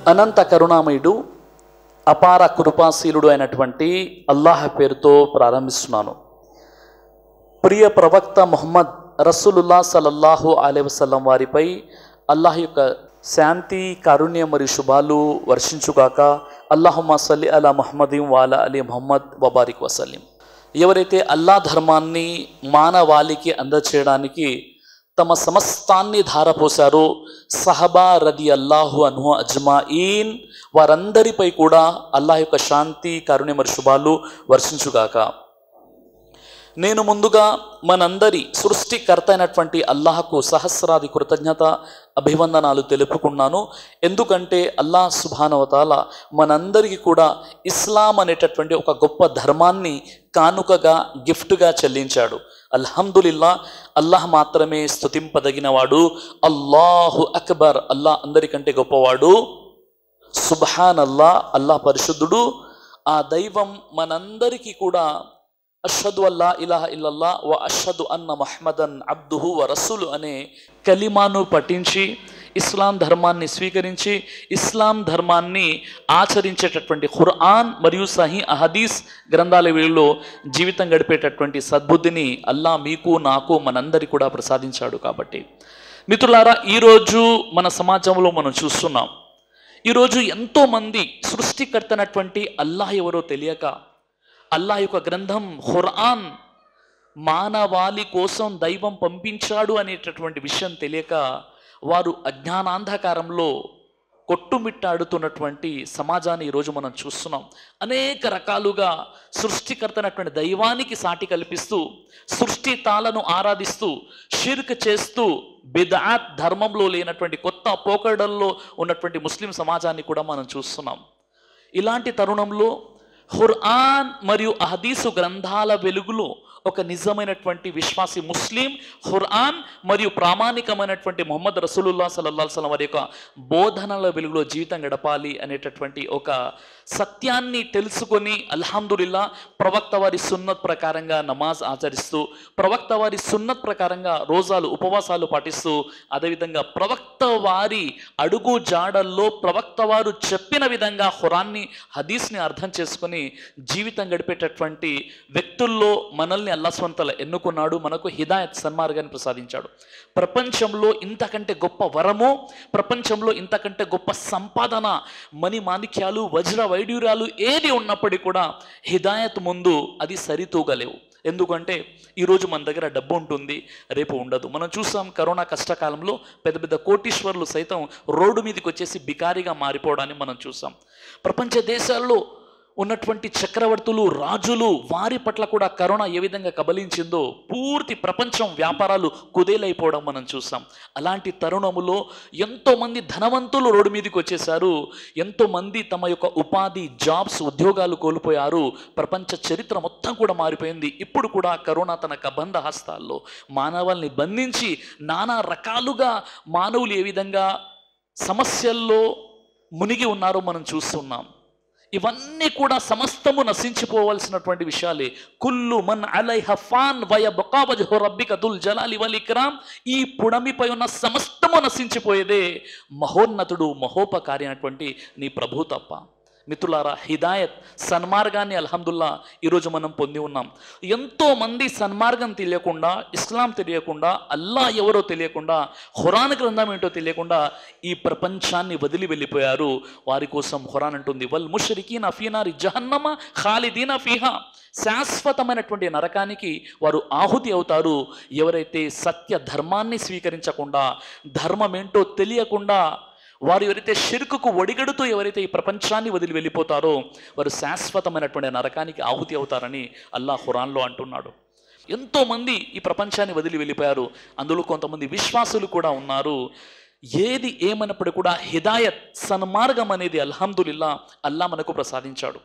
అనంత కరుణామయుడు అపార కృపాశీలుడు అయినటువంటి అల్లాహ్ పేరుతో ప్రారంభిస్తున్నాను ప్రియ ప్రవక్త ముహమ్మద్ రసూలుల్లా సలల్లాహు అలై వసల్లం వారిపై అల్లాహ్ యొక్క శాంతి కారుణ్యం మరియు శుభాలు వర్షించుగాక అల్లాహుమ్మా సల్లి అలా ముహమ్మదీం వాలా అలీ ముహమ్మద్ వబారిక్ వసలీం ఎవరైతే అల్లా ధర్మాన్ని మానవాళికి అందచేయడానికి తమ సమస్తాన్ని ధారపోశారో సహబా రది అల్లాహు అన్హు అజ్మాయిన్ వారందరిపై కూడా అల్లాహ్ యొక్క శాంతి కారుణ్య మరియు శుభాలు వర్షించుగాక నేను ముందుగా మనందరి సృష్టికర్త అయినటువంటి అల్లాహకు సహస్రాది కృతజ్ఞత అభివందనాలు తెలుపుకున్నాను ఎందుకంటే అల్లాహ్ సుభానవతాల మనందరికీ కూడా ఇస్లాం అనేటటువంటి ఒక గొప్ప ధర్మాన్ని కానుకగా గిఫ్ట్గా చెల్లించాడు అల్హమ్దులిల్లా అల్లాహ్ మాత్రమే స్తుతింపదగినవాడు అల్లాహు అక్బర్ అల్లాహ్ అందరికంటే గొప్పవాడు సుబ్హాన్ అల్లా అల్లాహ్ పరిశుద్ధుడు ఆ దైవం మనందరికీ కూడా అషదు అల్లా ఇలాహ ఇల్లల్లా వ అషదు అన్న మహ్మదన్ అబ్దుహు వ రసూలు అనే కలిమాను పఠించి ఇస్లాం ధర్మాన్ని స్వీకరించి ఇస్లాం ధర్మాన్ని ఆచరించేటటువంటి ఖుర్ఆన్ మరియు సహీ అహదీస్ గ్రంథాల వీళ్ళలో జీవితం గడిపేటటువంటి సద్బుద్ధిని అల్లా మీకు నాకు మనందరి కూడా ప్రసాదించాడు కాబట్టి మిత్రులారా ఈరోజు మన సమాజంలో మనం చూస్తున్నాం ఈరోజు ఎంతోమంది సృష్టికర్తనటువంటి అల్లాహ్ ఎవరో తెలియక అల్లాహ్ యొక్క గ్రంథం ఖురాన్ మానవాళి కోసం దైవం పంపించాడు అనేటటువంటి విషయం తెలియక వారు అజ్ఞానాంధకారంలో కొట్టుమిట్టాడుతున్నటువంటి సమాజాన్ని ఈరోజు మనం చూస్తున్నాం అనేక రకాలుగా సృష్టికర్తనటువంటి దైవానికి సాటి కల్పిస్తూ సృష్టి తాళను ఆరాధిస్తూ షిర్క్ చేస్తూ బిదాత్ ధర్మంలో లేనటువంటి కొత్త పోకడల్లో ఉన్నటువంటి ముస్లిం సమాజాన్ని కూడా మనం చూస్తున్నాం ఇలాంటి తరుణంలో ఖుర్ఆన్ మరియు అహదీసు గ్రంథాల వెలుగులో ఒక నిజమైనటువంటి విశ్వాసి ముస్లిం ఖుర్ఆన్ మరియు ప్రామాణికమైనటువంటి మొహమ్మద్ రసూలుల్లా సల్లల్లా సలం వారి యొక్క బోధనల వెలుగులో జీవితం గడపాలి అనేటటువంటి ఒక సత్యాన్ని తెలుసుకొని అల్హమ్దుల్లా ప్రవక్త వారి సున్నత్ ప్రకారంగా నమాజ్ ఆచరిస్తూ ప్రవక్త వారి సున్నత్ ప్రకారంగా రోజాలు ఉపవాసాలు పాటిస్తూ అదేవిధంగా ప్రవక్త వారి అడుగు జాడల్లో ప్రవక్త వారు చెప్పిన విధంగా ఖురాన్ని హదీస్ని అర్థం చేసుకొని జీవితం గడిపేటటువంటి వ్యక్తుల్లో మనల్ని అల్లా స్వంతల ఎన్నుకున్నాడు మనకు హిదాయత్ సన్మార్గాన్ని ప్రసాదించాడు ప్రపంచంలో ఇంతకంటే గొప్ప వరము ప్రపంచంలో ఇంతకంటే గొప్ప సంపాదన మణి మాణిక్యాలు వజ్ర వైడ్యూరాలు ఏది ఉన్నప్పటికీ కూడా హిదాయత్ ముందు అది సరితూగలేవు ఎందుకంటే ఈరోజు మన దగ్గర డబ్బు ఉంటుంది రేపు ఉండదు మనం చూసాం కరోనా కష్టకాలంలో పెద్ద పెద్ద కోటీశ్వర్లు సైతం రోడ్డు మీదకి వచ్చేసి బికారిగా మారిపోవడాన్ని మనం చూసాం ప్రపంచ దేశాల్లో ఉన్నటువంటి చక్రవర్తులు రాజులు వారి పట్ల కూడా కరోనా ఏ విధంగా కబలించిందో పూర్తి ప్రపంచం వ్యాపారాలు కుదేలైపోవడం మనం చూసాం అలాంటి తరుణములో ఎంతోమంది ధనవంతులు రోడ్డు మీదకి వచ్చేసారు ఎంతోమంది తమ యొక్క ఉపాధి జాబ్స్ ఉద్యోగాలు కోల్పోయారు ప్రపంచ చరిత్ర మొత్తం కూడా మారిపోయింది ఇప్పుడు కూడా కరోనా తన కబంధ హస్తాల్లో మానవాల్ని బంధించి నానా రకాలుగా మానవులు ఏ విధంగా సమస్యల్లో మునిగి ఉన్నారో మనం చూస్తున్నాం ఇవన్నీ కూడా సమస్తము నశించిపోవలసినటువంటి విషయాలే కుల్లు మన్ అలైహ ఫాన్ వయ బొకాబజహో రబ్బిక దుల్ జలాలి వల్ ఇక్రామ్ ఈ పుడమిపై ఉన్న సమస్తము నశించిపోయేదే మహోన్నతుడు మహోపకారి అయినటువంటి నీ ప్రభు తప్ప మిత్రులారా హిదాయత్ సన్మార్గాన్ని అల్హమ్దుల్లా ఈరోజు మనం పొంది ఉన్నాం ఎంతో మంది సన్మార్గం తెలియకుండా ఇస్లాం తెలియకుండా అల్లా ఎవరో తెలియకుండా ఖురాన్ గ్రంథం ఏంటో తెలియకుండా ఈ ప్రపంచాన్ని వదిలి వెళ్ళిపోయారు వారి కోసం ఖురాన్ అంటుంది వల్ ముషరికీన్ అఫీనారి జహన్నమ ఖాలిదీన ఫీహా శాశ్వతమైనటువంటి నరకానికి వారు ఆహుతి అవుతారు ఎవరైతే సత్య ధర్మాన్ని స్వీకరించకుండా ధర్మం ఏంటో తెలియకుండా వారు ఎవరైతే షిర్కుకు ఒడిగడుతూ ఎవరైతే ఈ ప్రపంచాన్ని వదిలి వెళ్ళిపోతారో వారు శాశ్వతమైనటువంటి నరకానికి ఆహుతి అవుతారని అల్లా ఖురాన్లో అంటున్నాడు ఎంతోమంది ఈ ప్రపంచాన్ని వదిలి వెళ్ళిపోయారు అందులో కొంతమంది విశ్వాసులు కూడా ఉన్నారు ఏది ఏమైనప్పుడు కూడా హిదాయత్ సన్మార్గం అనేది అల్హమ్దులిల్లా అల్లా మనకు ప్రసాదించాడు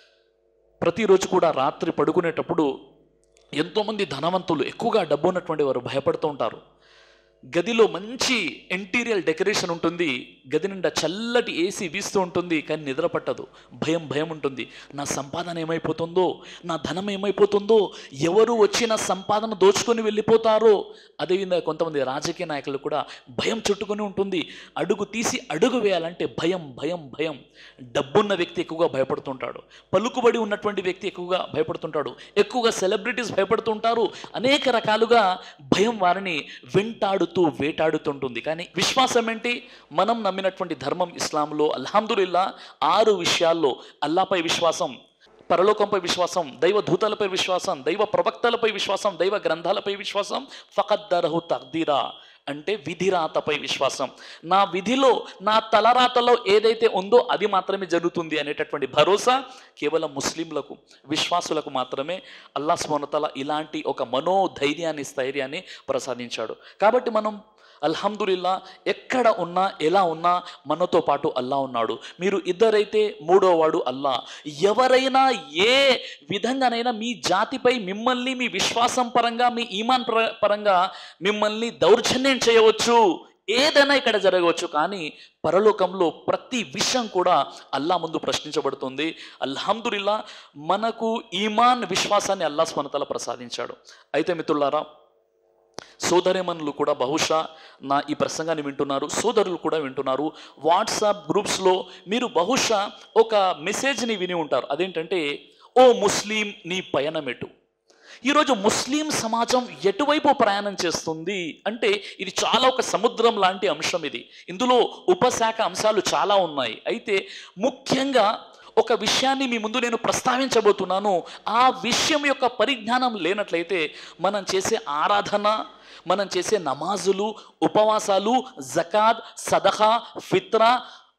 ప్రతిరోజు కూడా రాత్రి పడుకునేటప్పుడు ఎంతోమంది ధనవంతులు ఎక్కువగా డబ్బు ఉన్నటువంటి వారు భయపడుతూ ఉంటారు గదిలో మంచి ఇంటీరియర్ డెకరేషన్ ఉంటుంది గది నిండా చల్లటి ఏసీ వీస్తూ ఉంటుంది కానీ నిద్ర పట్టదు భయం భయం ఉంటుంది నా సంపాదన ఏమైపోతుందో నా ధనం ఏమైపోతుందో ఎవరు వచ్చి నా సంపాదన దోచుకొని వెళ్ళిపోతారో అదేవిధంగా కొంతమంది రాజకీయ నాయకులు కూడా భయం చుట్టుకొని ఉంటుంది అడుగు తీసి అడుగు వేయాలంటే భయం భయం భయం డబ్బున్న వ్యక్తి ఎక్కువగా భయపడుతుంటాడు పలుకుబడి ఉన్నటువంటి వ్యక్తి ఎక్కువగా భయపడుతుంటాడు ఎక్కువగా సెలబ్రిటీస్ భయపడుతుంటారు అనేక రకాలుగా భయం వారిని వెంటాడుతూ వేటాడుతుంటుంది కానీ విశ్వాసం ఏంటి మనం నమ్మినటువంటి ధర్మం ఇస్లాంలో అల్హమ్దుల్లా ఆరు విషయాల్లో అల్లాపై విశ్వాసం పరలోకంపై విశ్వాసం దైవ దూతలపై విశ్వాసం దైవ ప్రవక్తలపై విశ్వాసం దైవ గ్రంథాలపై విశ్వాసం ఫకద్దరహు తక్దీరా అంటే విధిరాతపై విశ్వాసం నా విధిలో నా తలరాతలో ఏదైతే ఉందో అది మాత్రమే జరుగుతుంది అనేటటువంటి భరోసా కేవలం ముస్లింలకు విశ్వాసులకు మాత్రమే అల్లా సుమనతల ఇలాంటి ఒక మనోధైర్యాన్ని స్థైర్యాన్ని ప్రసాదించాడు కాబట్టి మనం అల్హమ్దుల్లా ఎక్కడ ఉన్నా ఎలా ఉన్నా మనతో పాటు అల్లా ఉన్నాడు మీరు ఇద్దరైతే మూడో వాడు అల్లా ఎవరైనా ఏ విధంగానైనా మీ జాతిపై మిమ్మల్ని మీ విశ్వాసం పరంగా మీ ఈమాన్ పర- పరంగా మిమ్మల్ని దౌర్జన్యం చేయవచ్చు ఏదైనా ఇక్కడ జరగవచ్చు కానీ పరలోకంలో ప్రతి విషయం కూడా అల్లా ముందు ప్రశ్నించబడుతుంది అల్హమ్దుల్లా మనకు ఈమాన్ విశ్వాసాన్ని అల్లా స్వనతల ప్రసాదించాడు అయితే మిత్రులారా సోదరిమణులు కూడా బహుశా నా ఈ ప్రసంగాన్ని వింటున్నారు సోదరులు కూడా వింటున్నారు వాట్సాప్ గ్రూప్స్లో మీరు బహుశా ఒక మెసేజ్ని విని ఉంటారు అదేంటంటే ఓ ముస్లిం నీ పయనమెటు ఈరోజు ముస్లిం సమాజం ఎటువైపు ప్రయాణం చేస్తుంది అంటే ఇది చాలా ఒక సముద్రం లాంటి అంశం ఇది ఇందులో ఉపశాఖ అంశాలు చాలా ఉన్నాయి అయితే ముఖ్యంగా ఒక విషయాన్ని మీ ముందు నేను ప్రస్తావించబోతున్నాను ఆ విషయం యొక్క పరిజ్ఞానం లేనట్లయితే మనం చేసే ఆరాధన మనం చేసే నమాజులు ఉపవాసాలు జకాత్ సదహా ఫిత్రా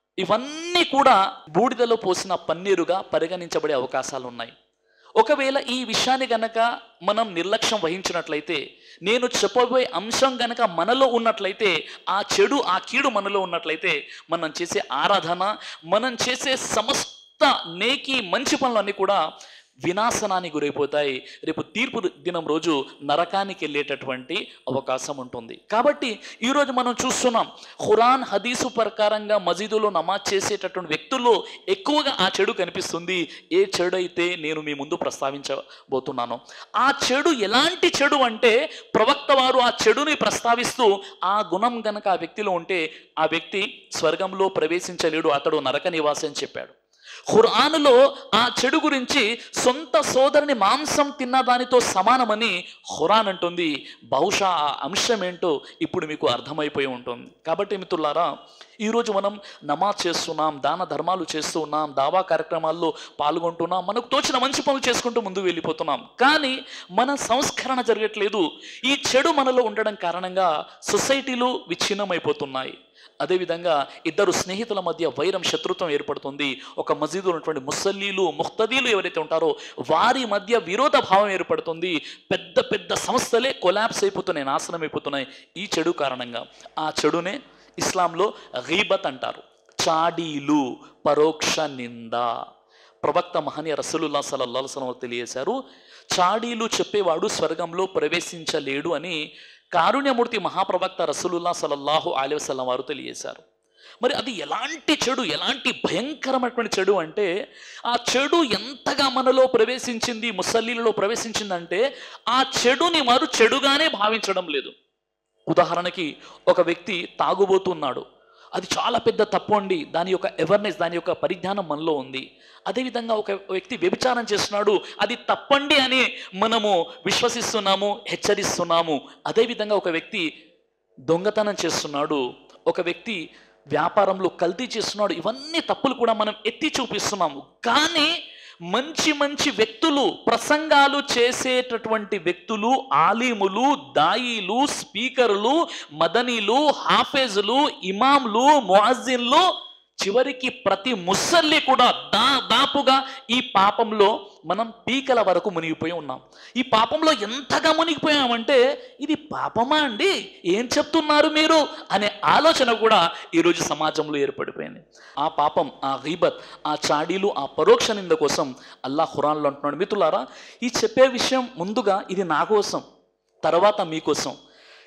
ఇవన్నీ కూడా బూడిదలో పోసిన పన్నీరుగా పరిగణించబడే అవకాశాలు ఉన్నాయి ఒకవేళ ఈ విషయాన్ని గనక మనం నిర్లక్ష్యం వహించినట్లయితే నేను చెప్పబోయే అంశం గనక మనలో ఉన్నట్లయితే ఆ చెడు ఆ కీడు మనలో ఉన్నట్లయితే మనం చేసే ఆరాధన మనం చేసే సమస్త నేకి మంచి పనులన్నీ కూడా వినాశనానికి గురైపోతాయి రేపు తీర్పు దినం రోజు నరకానికి వెళ్ళేటటువంటి అవకాశం ఉంటుంది కాబట్టి ఈరోజు మనం చూస్తున్నాం ఖురాన్ హదీసు ప్రకారంగా మసీదులో నమాజ్ చేసేటటువంటి వ్యక్తుల్లో ఎక్కువగా ఆ చెడు కనిపిస్తుంది ఏ చెడు అయితే నేను మీ ముందు ప్రస్తావించబోతున్నాను ఆ చెడు ఎలాంటి చెడు అంటే ప్రవక్త వారు ఆ చెడుని ప్రస్తావిస్తూ ఆ గుణం గనక ఆ వ్యక్తిలో ఉంటే ఆ వ్యక్తి స్వర్గంలో ప్రవేశించలేడు అతడు నరక నివాసి అని చెప్పాడు ఖురానులో ఆ చెడు గురించి సొంత సోదరుని మాంసం తిన్న దానితో సమానమని ఖురాన్ అంటుంది బహుశా ఆ అంశం ఏంటో ఇప్పుడు మీకు అర్థమైపోయి ఉంటుంది కాబట్టి మిత్రులారా ఈరోజు మనం నమాజ్ చేస్తున్నాం దాన ధర్మాలు చేస్తూ ఉన్నాం దావా కార్యక్రమాల్లో పాల్గొంటున్నాం మనకు తోచిన మంచి పనులు చేసుకుంటూ ముందుకు వెళ్ళిపోతున్నాం కానీ మన సంస్కరణ జరగట్లేదు ఈ చెడు మనలో ఉండడం కారణంగా సొసైటీలు విచ్ఛిన్నమైపోతున్నాయి అదేవిధంగా ఇద్దరు స్నేహితుల మధ్య వైరం శత్రుత్వం ఏర్పడుతుంది ఒక మసీదు ఉన్నటువంటి ముసల్లీలు ముక్తదీలు ఎవరైతే ఉంటారో వారి మధ్య విరోధ భావం ఏర్పడుతుంది పెద్ద పెద్ద సంస్థలే కొలాప్స్ అయిపోతున్నాయి నాశనం అయిపోతున్నాయి ఈ చెడు కారణంగా ఆ చెడునే ఇస్లాంలో గీబత్ అంటారు చాడీలు పరోక్ష నింద ప్రవక్త మహనీయ రసూలుల్లా సల్లల్లాహు అలైహి వసల్లం తెలియజేశారు చాడీలు చెప్పేవాడు స్వర్గంలో ప్రవేశించలేడు అని కారుణ్యమూర్తి మహాప్రవక్త రసూలుల్లా సల్లల్లాహు అలైహి వసల్లం వారు తెలియజేశారు మరి అది ఎలాంటి చెడు ఎలాంటి భయంకరమైనటువంటి చెడు అంటే ఆ చెడు ఎంతగా మనలో ప్రవేశించింది ముసల్లీలలో ప్రవేశించిందంటే ఆ చెడుని వారు చెడుగానే భావించడం లేదు ఉదాహరణకి ఒక వ్యక్తి తాగుబోతున్నాడు అది చాలా పెద్ద తప్పు అండి దాని యొక్క అవేర్నెస్ దాని యొక్క పరిజ్ఞానం మనలో ఉంది అదేవిధంగా ఒక వ్యక్తి వ్యభిచారం చేస్తున్నాడు అది తప్పండి అని మనము విశ్వసిస్తున్నాము హెచ్చరిస్తున్నాము అదేవిధంగా ఒక వ్యక్తి దొంగతనం చేస్తున్నాడు ఒక వ్యక్తి వ్యాపారంలో కల్తీ చేస్తున్నాడు ఇవన్నీ తప్పులు కూడా మనం ఎత్తి చూపిస్తున్నాము కానీ మంచి మంచి వ్యక్తులు ప్రసంగాలు చేసేటటువంటి వ్యక్తులు ఆలీములు దాయిలు స్పీకర్లు మదనీలు హాఫేజులు ఇమాంలు ముఅజ్జిన్లు చివరికి ప్రతి ముసల్లి కూడా దా దాపుగా ఈ పాపంలో మనం పీకల వరకు మునిగిపోయి ఉన్నాం ఈ పాపంలో ఎంతగా మునిగిపోయామంటే ఇది పాపమా అండి ఏం చెప్తున్నారు మీరు అనే ఆలోచన కూడా ఈరోజు సమాజంలో ఏర్పడిపోయింది ఆ పాపం ఆ గీబత్ ఆ చాడీలు ఆ పరోక్ష నింద కోసం అల్లా ఖురాన్లో అంటున్నాడు మిత్రులారా ఈ చెప్పే విషయం ముందుగా ఇది నా కోసం తర్వాత మీకోసం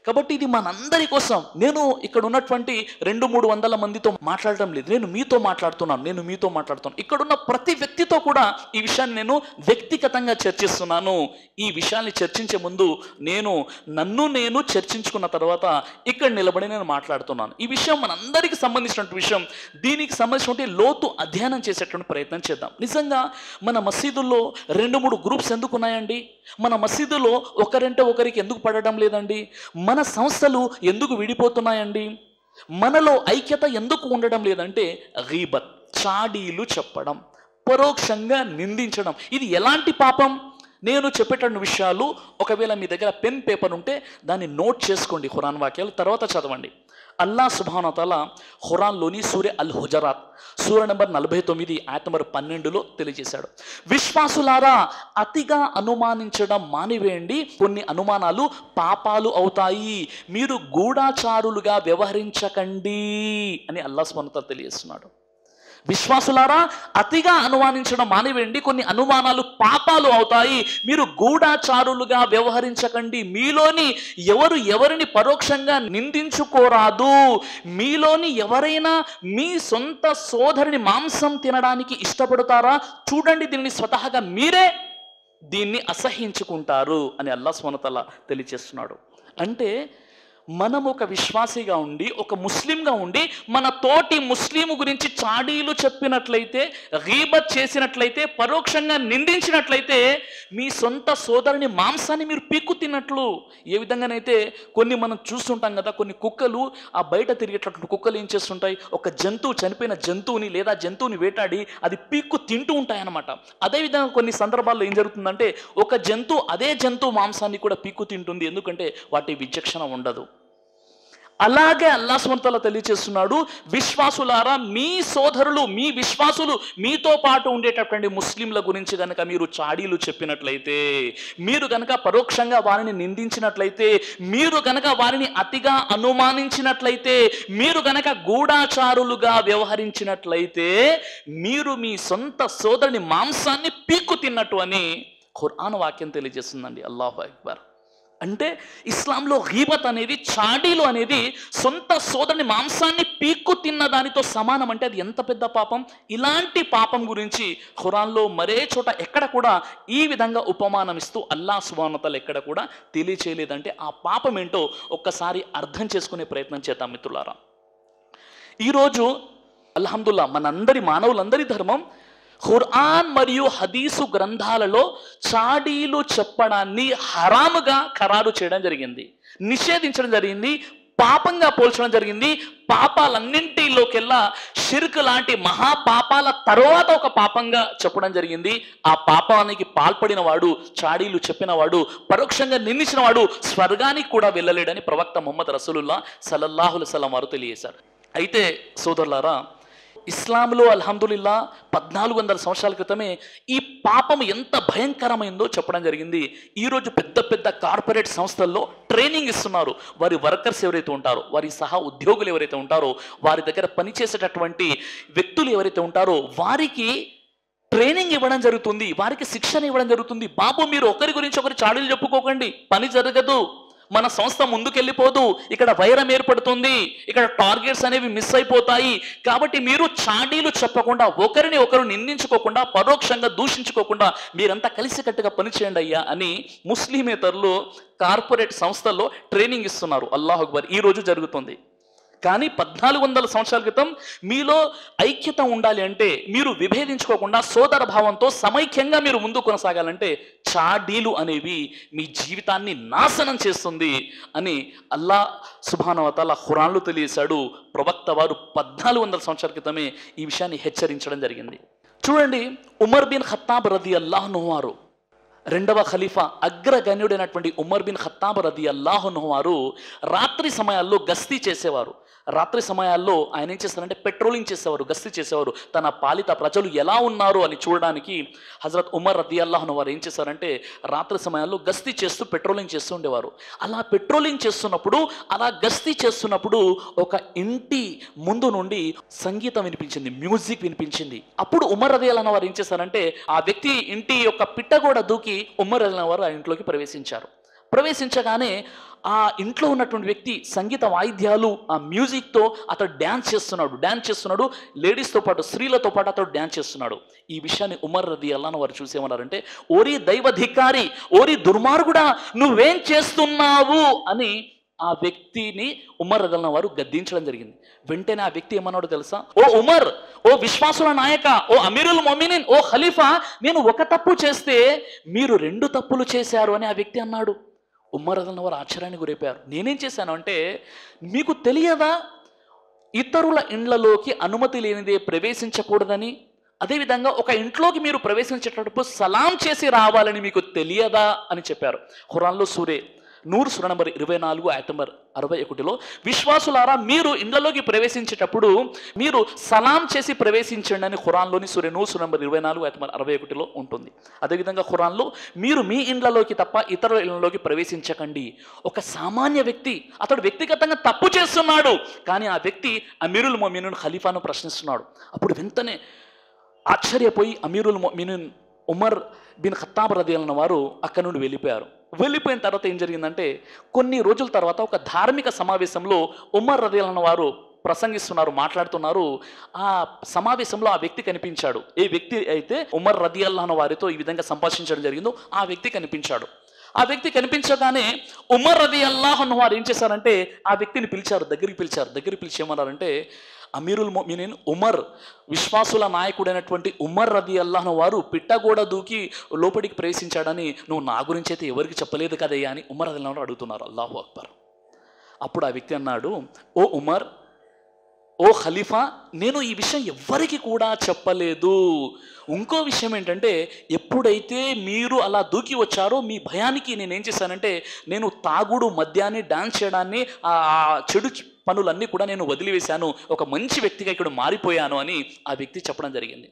కాబట్టి ఇది మనందరి కోసం నేను ఇక్కడ ఉన్నటువంటి రెండు మూడు వందల మందితో మాట్లాడటం లేదు నేను మీతో మాట్లాడుతున్నాను నేను మీతో మాట్లాడుతున్నాను ఇక్కడున్న ప్రతి వ్యక్తితో కూడా ఈ విషయాన్ని నేను వ్యక్తిగతంగా చర్చిస్తున్నాను ఈ విషయాన్ని చర్చించే ముందు నేను నన్ను నేను చర్చించుకున్న తర్వాత ఇక్కడ నిలబడి నేను మాట్లాడుతున్నాను ఈ విషయం మనందరికీ సంబంధించినటువంటి విషయం దీనికి సంబంధించినటువంటి లోతు అధ్యయనం చేసేటువంటి ప్రయత్నం చేద్దాం నిజంగా మన మసీదుల్లో రెండు మూడు గ్రూప్స్ ఎందుకు ఉన్నాయండి మన మసీదులో ఒకరంటే ఒకరికి ఎందుకు పడడం లేదండి మన సంస్థలు ఎందుకు విడిపోతున్నాయండి మనలో ఐక్యత ఎందుకు ఉండడం లేదంటే గీబత్ చాడీలు చెప్పడం పరోక్షంగా నిందించడం ఇది ఎలాంటి పాపం నేను చెప్పేటటువంటి విషయాలు ఒకవేళ మీ దగ్గర పెన్ పేపర్ ఉంటే దాన్ని నోట్ చేసుకోండి ఖురాన్ వాక్యాలు తర్వాత చదవండి అల్లా సుభానతల ఖురాన్లోని సూర్య అల్ హుజరాత్ సూర్య నెంబర్ నలభై తొమ్మిది ఆయత నెంబర్ పన్నెండులో తెలియజేశాడు విశ్వాసులారా అతిగా అనుమానించడం మానివేయండి కొన్ని అనుమానాలు పాపాలు అవుతాయి మీరు గూఢాచారులుగా వ్యవహరించకండి అని అల్లా సుభానతల తెలియజేస్తున్నాడు విశ్వాసులారా అతిగా అనుమానించడం మానివేయండి కొన్ని అనుమానాలు పాపాలు అవుతాయి మీరు గూఢాచారులుగా వ్యవహరించకండి మీలోని ఎవరు ఎవరిని పరోక్షంగా నిందించుకోరాదు మీలోని ఎవరైనా మీ సొంత సోదరుని మాంసం తినడానికి ఇష్టపడతారా చూడండి దీనిని స్వతహాగా మీరే దీన్ని అసహించుకుంటారు అని అల్లా స్వనతల తెలియచేస్తున్నాడు అంటే మనం ఒక విశ్వాసిగా ఉండి ఒక ముస్లింగా ఉండి మన తోటి ముస్లిం గురించి చాడీలు చెప్పినట్లయితే గీబత్ చేసినట్లయితే పరోక్షంగా నిందించినట్లయితే మీ సొంత సోదరుని మాంసాన్ని మీరు పీక్కు తిన్నట్లు ఏ విధంగానైతే కొన్ని మనం చూస్తుంటాం కదా కొన్ని కుక్కలు ఆ బయట తిరిగేటటువంటి కుక్కలు ఏం చేస్తుంటాయి ఒక జంతువు చనిపోయిన జంతువుని లేదా జంతువుని వేటాడి అది పీక్కు తింటూ ఉంటాయన్నమాట అదేవిధంగా కొన్ని సందర్భాల్లో ఏం జరుగుతుందంటే ఒక జంతువు అదే జంతువు మాంసాన్ని కూడా పీక్కు తింటుంది ఎందుకంటే వాటి విచక్షణ ఉండదు అలాగే అల్లా సుమంతల తెలియచేస్తున్నాడు విశ్వాసులారా మీ సోదరులు మీ విశ్వాసులు మీతో పాటు ఉండేటటువంటి ముస్లింల గురించి కనుక మీరు చాడీలు చెప్పినట్లయితే మీరు కనుక పరోక్షంగా వారిని నిందించినట్లయితే మీరు కనుక వారిని అతిగా అనుమానించినట్లయితే మీరు కనుక గూఢాచారులుగా వ్యవహరించినట్లయితే మీరు మీ సొంత సోదరుని మాంసాన్ని పీక్కు తిన్నట్టు అని ఖురాన్ వాక్యం తెలియజేస్తుందండి అల్లాహు అక్బర్ అంటే ఇస్లాంలో గీబత్ అనేది చాడీలు అనేది సొంత సోదరుని మాంసాన్ని పీక్కు తిన్న దానితో సమానం అంటే అది ఎంత పెద్ద పాపం ఇలాంటి పాపం గురించి ఖురాన్లో మరే చోట ఎక్కడ కూడా ఈ విధంగా ఉపమానం ఇస్తూ అల్లా సుబానతలు ఎక్కడ కూడా తెలియచేయలేదంటే ఆ పాపం ఏంటో ఒక్కసారి అర్థం చేసుకునే ప్రయత్నం చేద్దాం మిత్రులారా ఈరోజు అల్హమ్దుల్లా మనందరి మానవులందరి ధర్మం ఖుర్ఆన్ మరియు హదీసు గ్రంథాలలో చాడీలు చెప్పడాన్ని హరాముగా ఖరారు చేయడం జరిగింది నిషేధించడం జరిగింది పాపంగా పోల్చడం జరిగింది పాపాలన్నింటిలోకెల్లా షిర్క్ లాంటి మహాపాపాల తర్వాత ఒక పాపంగా చెప్పడం జరిగింది ఆ పాపానికి పాల్పడిన వాడు చాడీలు చెప్పిన వాడు పరోక్షంగా నిందించిన వాడు స్వర్గానికి కూడా వెళ్ళలేడని ప్రవక్త ముహమ్మద్ రసూలుల్లా సల్లల్లాహుల సలం వారు తెలియజేశారు అయితే సోదరులారా ఇస్లాంలో అల్హమ్దుల్లా పద్నాలుగు వందల సంవత్సరాల క్రితమే ఈ పాపం ఎంత భయంకరమైందో చెప్పడం జరిగింది ఈరోజు పెద్ద పెద్ద కార్పొరేట్ సంస్థల్లో ట్రైనింగ్ ఇస్తున్నారు వారి వర్కర్స్ ఎవరైతే ఉంటారో వారి సహా ఉద్యోగులు ఎవరైతే ఉంటారో వారి దగ్గర పనిచేసేటటువంటి వ్యక్తులు ఎవరైతే ఉంటారో వారికి ట్రైనింగ్ ఇవ్వడం జరుగుతుంది వారికి శిక్షణ ఇవ్వడం జరుగుతుంది బాబు మీరు ఒకరి గురించి ఒకరి చాడీలు చెప్పుకోకండి పని జరగదు మన సంస్థ ముందుకెళ్ళిపోదు ఇక్కడ వైరం ఏర్పడుతుంది ఇక్కడ టార్గెట్స్ అనేవి మిస్ అయిపోతాయి కాబట్టి మీరు చాడీలు చెప్పకుండా ఒకరిని ఒకరు నిందించుకోకుండా పరోక్షంగా దూషించుకోకుండా మీరంతా కలిసికట్టుగా పనిచేయండి అయ్యా అని ముస్లిమేతరులు కార్పొరేట్ సంస్థల్లో ట్రైనింగ్ ఇస్తున్నారు అల్లాహ్ అక్బర్ ఈ రోజు జరుగుతుంది కానీ పద్నాలుగు వందల సంవత్సరాల క్రితం మీలో ఐక్యత ఉండాలి అంటే మీరు విభేదించుకోకుండా సోదర భావంతో సమైక్యంగా మీరు ముందు కొనసాగాలంటే చాడీలు అనేవి మీ జీవితాన్ని నాశనం చేస్తుంది అని అల్లా సుభానవతాల ఖురాన్లు తెలియసాడు ప్రవక్త వారు పద్నాలుగు వందల సంవత్సరాల క్రితమే ఈ విషయాన్ని హెచ్చరించడం జరిగింది చూడండి ఉమర్ బిన్ ఖత్తాబ్ రది అల్లాహ్ను వారు రెండవ ఖలీఫా అగ్రగణ్యుడైనటువంటి ఉమర్ బిన్ ఖత్తాబ్ రది అల్లాహును వారు రాత్రి సమయాల్లో గస్తీ చేసేవారు రాత్రి సమయాల్లో ఆయన ఏం చేస్తారంటే పెట్రోలింగ్ చేసేవారు గస్తీ చేసేవారు తన పాలిత ప్రజలు ఎలా ఉన్నారు అని చూడడానికి హజరత్ ఉమర్ రది అల్లాహును వారు ఏం చేశారంటే రాత్రి సమయాల్లో గస్తీ చేస్తూ పెట్రోలింగ్ చేస్తూ ఉండేవారు అలా పెట్రోలింగ్ చేస్తున్నప్పుడు అలా గస్తీ చేస్తున్నప్పుడు ఒక ఇంటి ముందు నుండి సంగీతం వినిపించింది మ్యూజిక్ వినిపించింది అప్పుడు ఉమర్ రది అల్లాహ్ వారు ఏం చేశారంటే ఆ వ్యక్తి ఇంటి యొక్క పిట్టగోడ దూకి ఉమ్మర్ అల్లిన వారు ఆ ఇంట్లోకి ప్రవేశించారు ప్రవేశించగానే ఆ ఇంట్లో ఉన్నటువంటి వ్యక్తి సంగీత వాయిద్యాలు ఆ మ్యూజిక్తో అతడు డ్యాన్స్ చేస్తున్నాడు డ్యాన్స్ చేస్తున్నాడు లేడీస్తో పాటు స్త్రీలతో పాటు అతడు డ్యాన్స్ చేస్తున్నాడు ఈ విషయాన్ని ఉమర్ రది అల్లాను వారు చూసేమన్నారంటే ఓరి దైవధికారి ఓరి దుర్మార్గుడా నువ్వేం చేస్తున్నావు అని ఆ వ్యక్తిని ఉమర్ రదల్న వారు గద్దించడం జరిగింది వెంటనే ఆ వ్యక్తి ఏమన్నాడు తెలుసా ఓ ఉమర్ ఓ విశ్వాసుల నాయక ఓ అమీరుల్ మొమినిన్ ఓ ఖలీఫా నేను ఒక తప్పు చేస్తే మీరు రెండు తప్పులు చేశారు అని ఆ వ్యక్తి అన్నాడు ఉమ్మర్ రదల్న వారు ఆశ్చర్యాన్ని గురైపోయారు నేనేం చేశాను అంటే మీకు తెలియదా ఇతరుల ఇండ్లలోకి అనుమతి లేనిదే ప్రవేశించకూడదని అదేవిధంగా ఒక ఇంట్లోకి మీరు ప్రవేశించేటప్పుడు సలాం చేసి రావాలని మీకు తెలియదా అని చెప్పారు ఖురాన్లో సూరే నూరు సుర నంబర్ ఇరవై నాలుగు ఆయత నంబర్ అరవై ఒకటిలో విశ్వాసులారా మీరు ఇండ్లలోకి ప్రవేశించేటప్పుడు మీరు సలాం చేసి ప్రవేశించండి అని ఖురాన్లోని సూర్య నూరు సుర నంబర్ ఇరవై నాలుగు ఆయత నంబర్ అరవై ఒకటిలో ఉంటుంది అదేవిధంగా ఖురాన్లో మీరు మీ ఇండ్లలోకి తప్ప ఇతరుల ఇళ్లలోకి ప్రవేశించకండి ఒక సామాన్య వ్యక్తి అతడు వ్యక్తిగతంగా తప్పు చేస్తున్నాడు కానీ ఆ వ్యక్తి అమీరుల్ మొమినున్ ఖలీఫాను ప్రశ్నిస్తున్నాడు అప్పుడు వెంటనే ఆశ్చర్యపోయి అమీరుల్ మొమినున్ ఉమర్ బిన్ ఖత్తాబ్ రది అన్న వారు అక్కడి నుండి వెళ్ళిపోయారు వెళ్ళిపోయిన తర్వాత ఏం జరిగిందంటే కొన్ని రోజుల తర్వాత ఒక ధార్మిక సమావేశంలో ఉమర్ రది అన్న వారు ప్రసంగిస్తున్నారు మాట్లాడుతున్నారు ఆ సమావేశంలో ఆ వ్యక్తి కనిపించాడు ఏ వ్యక్తి అయితే ఉమర్ రది అన్న వారితో ఈ విధంగా సంభాషించడం జరిగిందో ఆ వ్యక్తి కనిపించాడు ఆ వ్యక్తి కనిపించగానే ఉమర్ రది అల్లాహ్ అన్న వారు ఏం చేశారంటే ఆ వ్యక్తిని పిలిచారు దగ్గరికి పిలిచారు దగ్గరికి పిలిచి ఏమన్నారంటే అమీరుల్ మొమినిన్ ఉమర్ విశ్వాసుల నాయకుడైనటువంటి ఉమర్ రది అల్లాహ్ వారు పిట్టగోడ దూకి లోపలికి ప్రవేశించాడని నువ్వు నా గురించి అయితే ఎవరికి చెప్పలేదు కదయ్యా అని ఉమర్ రది అల్లాహ్ అడుగుతున్నారు అల్లాహు అక్బర్ అప్పుడు ఆ వ్యక్తి అన్నాడు ఓ ఉమర్ ఓ ఖలీఫా నేను ఈ విషయం ఎవ్వరికి కూడా చెప్పలేదు ఇంకో విషయం ఏంటంటే ఎప్పుడైతే మీరు అలా దూకి వచ్చారో మీ భయానికి నేను ఏం చేశానంటే నేను తాగుడు మద్యాన్ని డాన్స్ చేయడాన్ని ఆ ఆ చెడు పనులన్నీ కూడా నేను వదిలివేశాను ఒక మంచి వ్యక్తిగా ఇక్కడ మారిపోయాను అని ఆ వ్యక్తి చెప్పడం జరిగింది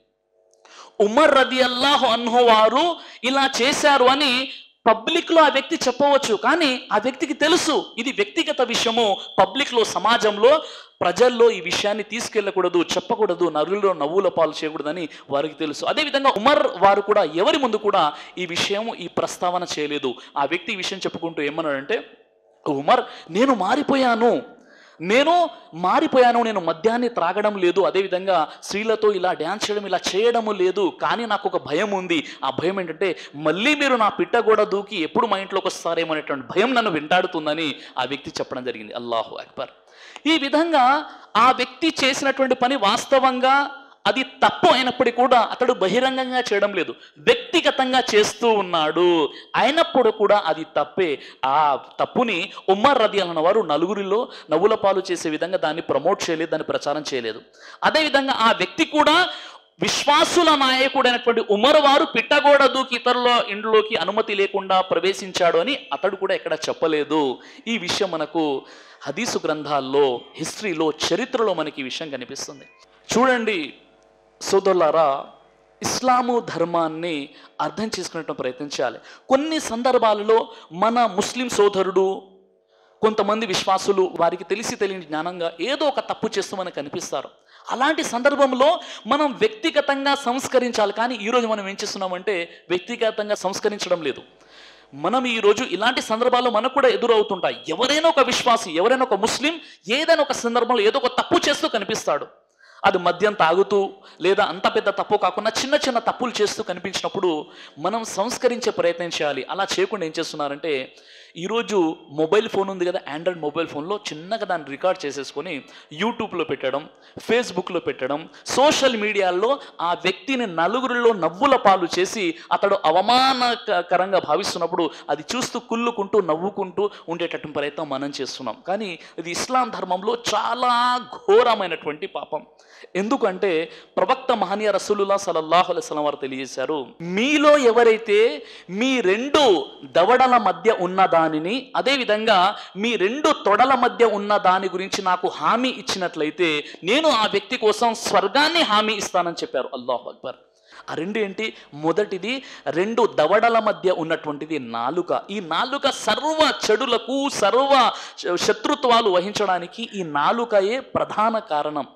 ఉమర్ రది అల్లాహు అన్హు వారు ఇలా చేశారు అని పబ్లిక్లో ఆ వ్యక్తి చెప్పవచ్చు కానీ ఆ వ్యక్తికి తెలుసు ఇది వ్యక్తిగత విషయము పబ్లిక్లో సమాజంలో ప్రజల్లో ఈ విషయాన్ని తీసుకెళ్ళకూడదు చెప్పకూడదు నరులలో నవ్వుల పాలు చేయకూడదని వారికి తెలుసు అదేవిధంగా ఉమర్ వారు కూడా ఎవరి ముందు కూడా ఈ విషయం ఈ ప్రస్తావన చేయలేదు ఆ వ్యక్తి ఈ విషయం చెప్పుకుంటూ ఏమన్నాడంటే ఉమర్ నేను మారిపోయాను నేను మారిపోయాను నేను మద్యాన్ని త్రాగడం లేదు అదేవిధంగా స్త్రీలతో ఇలా డ్యాన్స్ చేయడం ఇలా చేయడము లేదు కానీ నాకు ఒక భయం ఉంది ఆ భయం ఏంటంటే మళ్ళీ మీరు నా పిట్ట కూడా దూకి ఎప్పుడు మా ఇంట్లోకి వస్తారేమో అనేటువంటి భయం నన్ను వెంటాడుతుందని ఆ వ్యక్తి చెప్పడం జరిగింది అల్లాహు అక్బర్ ఈ విధంగా ఆ వ్యక్తి చేసినటువంటి పని వాస్తవంగా అది తప్పు అయినప్పటికీ కూడా అతడు బహిరంగంగా చేయడం లేదు వ్యక్తిగతంగా చేస్తూ ఉన్నాడు అయినప్పుడు కూడా అది తప్పే ఆ తప్పుని ఉమ్మర్ రది అన్న వారు నలుగురిలో నవ్వుల పాలు చేసే విధంగా దాన్ని ప్రమోట్ చేయలేదు దాన్ని ప్రచారం చేయలేదు అదేవిధంగా ఆ వ్యక్తి కూడా విశ్వాసుల నాయకుడైనటువంటి ఉమర్ వారు పిట్టగోడ దూకి ఇతరుల ఇండ్లోకి అనుమతి లేకుండా ప్రవేశించాడు అని అతడు కూడా ఎక్కడ చెప్పలేదు ఈ విషయం మనకు హదీసు గ్రంథాల్లో హిస్టరీలో చరిత్రలో మనకి ఈ విషయం కనిపిస్తుంది చూడండి సోదరులారా ఇస్లాము ధర్మాన్ని అర్థం చేసుకునే ప్రయత్నం చేయాలి కొన్ని సందర్భాలలో మన ముస్లిం సోదరుడు కొంతమంది విశ్వాసులు వారికి తెలిసి తెలియని జ్ఞానంగా ఏదో ఒక తప్పు చేస్తూ మనకు కనిపిస్తారు అలాంటి సందర్భంలో మనం వ్యక్తిగతంగా సంస్కరించాలి కానీ ఈరోజు మనం ఏం చేస్తున్నామంటే వ్యక్తిగతంగా సంస్కరించడం లేదు మనం ఈరోజు ఇలాంటి సందర్భాలు మనకు కూడా ఎదురవుతుంటాయి ఎవరైనా ఒక విశ్వాసి ఎవరైనా ఒక ముస్లిం ఏదైనా ఒక సందర్భంలో ఏదో ఒక తప్పు చేస్తూ కనిపిస్తాడు అది మద్యం తాగుతూ లేదా అంత పెద్ద తప్పు కాకుండా చిన్న చిన్న తప్పులు చేస్తూ కనిపించినప్పుడు మనం సంస్కరించే ప్రయత్నం చేయాలి అలా చేయకుండా ఏం చేస్తున్నారంటే ఈరోజు మొబైల్ ఫోన్ ఉంది కదా ఆండ్రాయిడ్ మొబైల్ ఫోన్లో చిన్నగా దాన్ని రికార్డ్ చేసేసుకొని యూట్యూబ్లో పెట్టడం ఫేస్బుక్లో పెట్టడం సోషల్ మీడియాలో ఆ వ్యక్తిని నలుగురిలో నవ్వుల పాలు చేసి అతడు అవమానకరంగా భావిస్తున్నప్పుడు అది చూస్తూ కుళ్ళుకుంటూ నవ్వుకుంటూ ఉండేటటువంటి ప్రయత్నం మనం చేస్తున్నాం కానీ ఇది ఇస్లాం ధర్మంలో చాలా ఘోరమైనటువంటి పాపం ఎందుకంటే ప్రవక్త మహనీయ రసూలుల్లా సలల్లాహు అలైస్లం వారు తెలియజేశారు మీలో ఎవరైతే మీ రెండు దవడల మధ్య ఉన్న దానిని అదేవిధంగా మీ రెండు తొడల మధ్య ఉన్న దాని గురించి నాకు హామీ ఇచ్చినట్లయితే నేను ఆ వ్యక్తి కోసం స్వర్గాన్ని హామీ ఇస్తానని చెప్పారు అల్లాహు అక్బర్ ఆ రెండు ఏంటి మొదటిది రెండు దవడల మధ్య ఉన్నటువంటిది నాలుక ఈ నాలుక సర్వ చెడులకు సర్వ శ- శత్రుత్వాలు వహించడానికి ఈ నాలుకయే ప్రధాన కారణం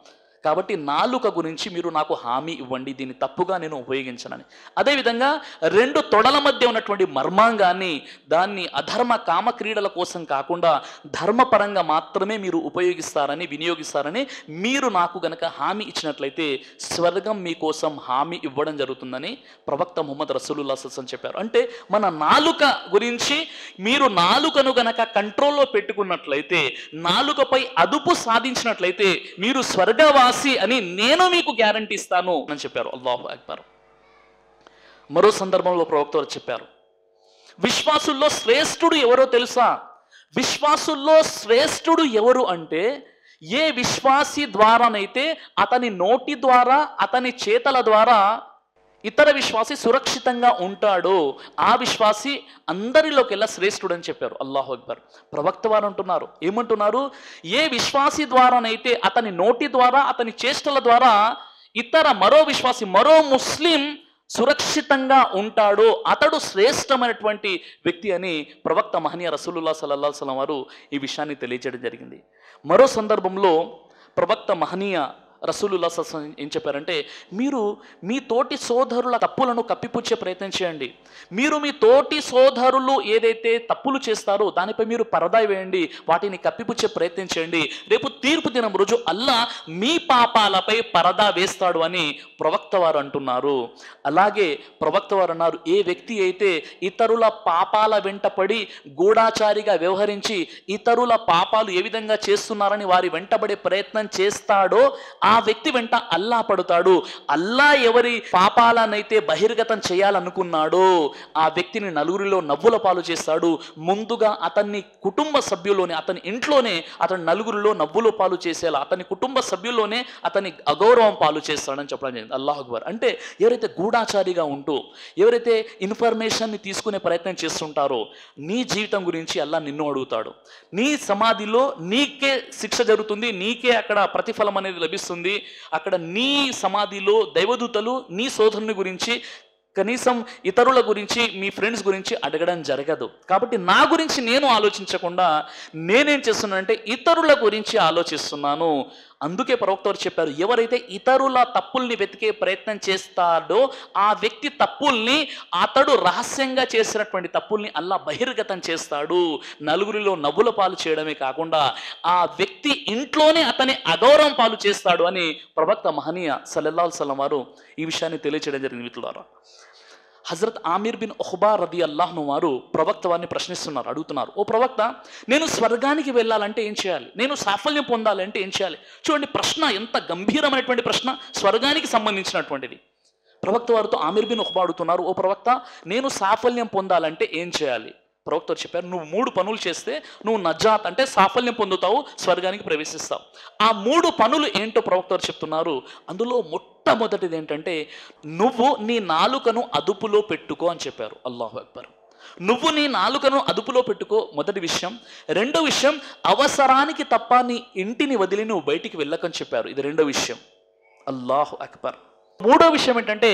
కాబట్టి నాలుక గురించి మీరు నాకు హామీ ఇవ్వండి దీన్ని తప్పుగా నేను ఉపయోగించనని అదేవిధంగా రెండు తొడల మధ్య ఉన్నటువంటి మర్మాంగాన్ని దాన్ని అధర్మ కామ క్రీడల కోసం కాకుండా ధర్మపరంగా మాత్రమే మీరు ఉపయోగిస్తారని వినియోగిస్తారని మీరు నాకు గనక హామీ ఇచ్చినట్లయితే స్వర్గం మీకోసం హామీ ఇవ్వడం జరుగుతుందని ప్రవక్త ముహమ్మద్ రసూలుల్లా సస్సం చెప్పారు అంటే మన నాలుక గురించి మీరు నాలుకను గనక కంట్రోల్లో పెట్టుకున్నట్లయితే నాలుకపై అదుపు సాధించినట్లయితే మీరు స్వర్గవాసి అని నేను మీకు గ్యారంటీ ఇస్తాను అని చెప్పారు అల్లాహు అక్బర్ మరో సందర్భంలో ప్రవక్త వారు చెప్పారు విశ్వాసుల్లో శ్రేష్ఠుడు ఎవరో తెలుసా విశ్వాసుల్లో శ్రేష్ఠుడు ఎవరు అంటే ఏ విశ్వాసి ద్వారానైతే అతని నోటి ద్వారా అతని చేతల ద్వారా ఇతర విశ్వాసి సురక్షితంగా ఉంటాడో ఆ విశ్వాసి అందరిలోకెల్లా శ్రేష్ఠుడు అని చెప్పారు అల్లాహు అక్బర్ ప్రవక్త వారు అంటున్నారు ఏమంటున్నారు ఏ విశ్వాసి ద్వారానైతే అతని నోటి ద్వారా అతని చేష్టల ద్వారా ఇతర మరో విశ్వాసి మరో ముస్లిం సురక్షితంగా ఉంటాడో అతడు శ్రేష్టమైనటువంటి వ్యక్తి అని ప్రవక్త మహనీయ రసూలుల్లా సల్లల్లా సలం వారు ఈ విషయాన్ని తెలియజేయడం జరిగింది మరో సందర్భంలో ప్రవక్త మహనీయ రసూలుల్లా సల్లం ఏం చెప్పారంటే మీరు మీ తోటి సోదరుల తప్పులను కప్పిపుచ్చే ప్రయత్నం చేయండి మీరు మీ తోటి సోదరులు ఏదైతే తప్పులు చేస్తారో దానిపై మీరు పరదా వేయండి వాటిని కప్పిపుచ్చే ప్రయత్నం చేయండి రేపు తీర్పు దినం రోజు అల్లా మీ పాపాలపై పరదా వేస్తాడు అని ప్రవక్త వారు అంటున్నారు అలాగే ప్రవక్త వారు అన్నారు ఏ వ్యక్తి అయితే ఇతరుల పాపాల వెంట పడి గూఢాచారిగా వ్యవహరించి ఇతరుల పాపాలు ఏ విధంగా చేస్తున్నారని వారి వెంటబడే ప్రయత్నం చేస్తాడో ఆ వ్యక్తి వెంట అల్లా పడుతాడు అల్లా ఎవరి పాపాలనైతే బహిర్గతం చేయాలనుకున్నాడో ఆ వ్యక్తిని నలుగురిలో నవ్వుల పాలు చేస్తాడు ముందుగా అతన్ని కుటుంబ సభ్యుల్లోనే అతని ఇంట్లోనే అతని నలుగురిలో నవ్వుల పాలు చేసేలా అతని కుటుంబ సభ్యుల్లోనే అతని అగౌరవం పాలు చేస్తాడని చెప్పడం జరిగింది అల్లాహ్ అక్బర్ అంటే ఎవరైతే గూఢాచారిగా ఉంటూ ఎవరైతే ఇన్ఫర్మేషన్ని తీసుకునే ప్రయత్నం చేస్తుంటారో నీ జీవితం గురించి అల్లా నిన్ను అడుగుతాడు నీ సమాధిలో నీకే శిక్ష జరుగుతుంది నీకే అక్కడ ప్రతిఫలం అనేది లభిస్తుంది అక్కడ నీ సమాధిలో దైవదూతలు నీ సోదరుని గురించి కనీసం ఇతరుల గురించి మీ ఫ్రెండ్స్ గురించి అడగడం జరగదు కాబట్టి నా గురించి నేను ఆలోచించకుండా నేనేం చేస్తున్నానంటే ఇతరుల గురించి ఆలోచిస్తున్నాను అందుకే ప్రవక్త వారు చెప్పారు ఎవరైతే ఇతరుల తప్పుల్ని వెతికే ప్రయత్నం చేస్తాడో ఆ వ్యక్తి తప్పుల్ని అతడు రహస్యంగా చేసినటువంటి తప్పుల్ని అల్లా బహిర్గతం చేస్తాడు నలుగురిలో నవ్వుల పాలు చేయడమే కాకుండా ఆ వ్యక్తి ఇంట్లోనే అతని అగౌరవం పాలు చేస్తాడు అని ప్రవక్త మహనీయ సల్లల్లాహు సల్లం వారు ఈ విషయాన్ని తెలియచేయడం జరిగింది మిత్రులారా హజరత్ ఆమీర్ బిన్ ఒహబా రది అల్లాహ్ను వారు ప్రవక్త వారిని ప్రశ్నిస్తున్నారు అడుగుతున్నారు ఓ ప్రవక్త నేను స్వర్గానికి వెళ్ళాలంటే ఏం చేయాలి నేను సాఫల్యం పొందాలంటే ఏం చేయాలి చూడండి ప్రశ్న ఎంత గంభీరమైనటువంటి ప్రశ్న స్వర్గానికి సంబంధించినటువంటిది ప్రవక్త వారితో ఆమీర్ బిన్ ఒహబా అడుగుతున్నారు ఓ ప్రవక్త నేను సాఫల్యం పొందాలంటే ఏం చేయాలి ప్రవక్త వారు చెప్పారు నువ్వు మూడు పనులు చేస్తే నువ్వు నజాత్ అంటే సాఫల్యం పొందుతావు స్వర్గానికి ప్రవేశిస్తావు ఆ మూడు పనులు ఏంటో ప్రవక్త వారు చెప్తున్నారు అందులో మొట్టమొదటిది ఏంటంటే నువ్వు నీ నాలుకను అదుపులో పెట్టుకో అని చెప్పారు అల్లాహు అక్బర్ నువ్వు నీ నాలుకను అదుపులో పెట్టుకో మొదటి విషయం రెండో విషయం అవసరానికి తప్ప నీ ఇంటిని వదిలి నువ్వు బయటికి వెళ్ళకని చెప్పారు ఇది రెండో విషయం అల్లాహు అక్బర్ మూడో విషయం ఏంటంటే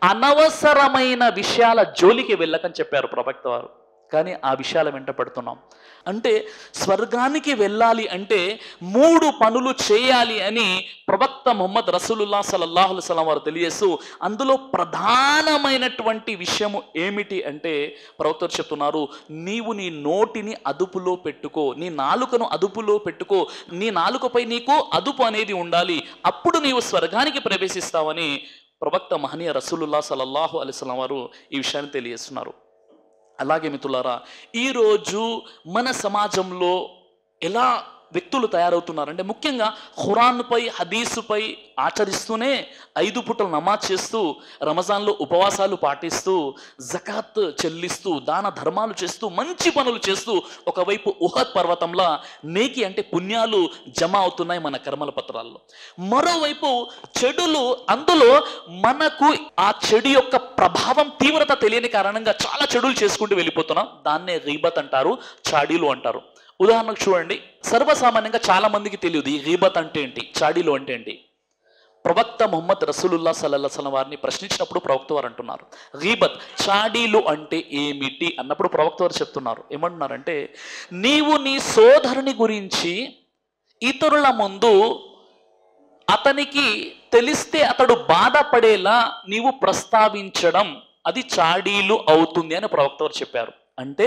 అనవసరమైన విషయాల జోలికి వెళ్ళకని చెప్పారు ప్రవక్త వారు కానీ ఆ విషయాల వెంట పడుతున్నాం అంటే స్వర్గానికి వెళ్ళాలి అంటే మూడు పనులు చేయాలి అని ప్రవక్త ముహమ్మద్ రసూలుల్లా సలల్లాహు సలం వారు తెలియజేస్తూ అందులో ప్రధానమైనటువంటి విషయము ఏమిటి అంటే ప్రవక్తలు చెప్తున్నారు నీవు నీ నోటిని అదుపులో పెట్టుకో నీ నాలుకను అదుపులో పెట్టుకో నీ నాలుకపై నీకు అదుపు అనేది ఉండాలి అప్పుడు నీవు స్వర్గానికి ప్రవేశిస్తావని ప్రవక్త మహనీయ రసూలుల్లా సలల్లాహు అలిస్లాం వారు ఈ విషయాన్ని తెలియజేస్తున్నారు అలాగే మిత్రులారా ఈరోజు మన సమాజంలో ఎలా వ్యక్తులు తయారవుతున్నారంటే ముఖ్యంగా ఖురాన్పై హదీసుపై ఆచరిస్తూనే ఐదు పూటలు నమాజ్ చేస్తూ రమజాన్లో ఉపవాసాలు పాటిస్తూ జకాత్ చెల్లిస్తూ దాన ధర్మాలు చేస్తూ మంచి పనులు చేస్తూ ఒకవైపు ఉహద్ పర్వతంలా నేకి అంటే పుణ్యాలు జమ అవుతున్నాయి మన కర్మల పత్రాల్లో మరోవైపు చెడులు అందులో మనకు ఆ చెడు యొక్క ప్రభావం తీవ్రత తెలియని కారణంగా చాలా చెడులు చేసుకుంటూ వెళ్ళిపోతున్నాం దాన్నే గీబత్ అంటారు చాడీలు అంటారు ఉదాహరణకు చూడండి సర్వసామాన్యంగా చాలా మందికి తెలియదు ఈ గీబత్ అంటే ఏంటి చాడీలు అంటే ఏంటి ప్రవక్త ముహమ్మద్ రసూలుల్లా సల్లల్లా సలం వారిని ప్రశ్నించినప్పుడు ప్రవక్త వారు అంటున్నారు గీబత్ చాడీలు అంటే ఏమిటి అన్నప్పుడు ప్రవక్త వారు చెప్తున్నారు ఏమంటున్నారంటే నీవు నీ సోదరుని గురించి ఇతరుల ముందు అతనికి తెలిస్తే అతడు బాధపడేలా నీవు ప్రస్తావించడం అది చాడీలు అవుతుంది అని ప్రవక్త వారు చెప్పారు అంటే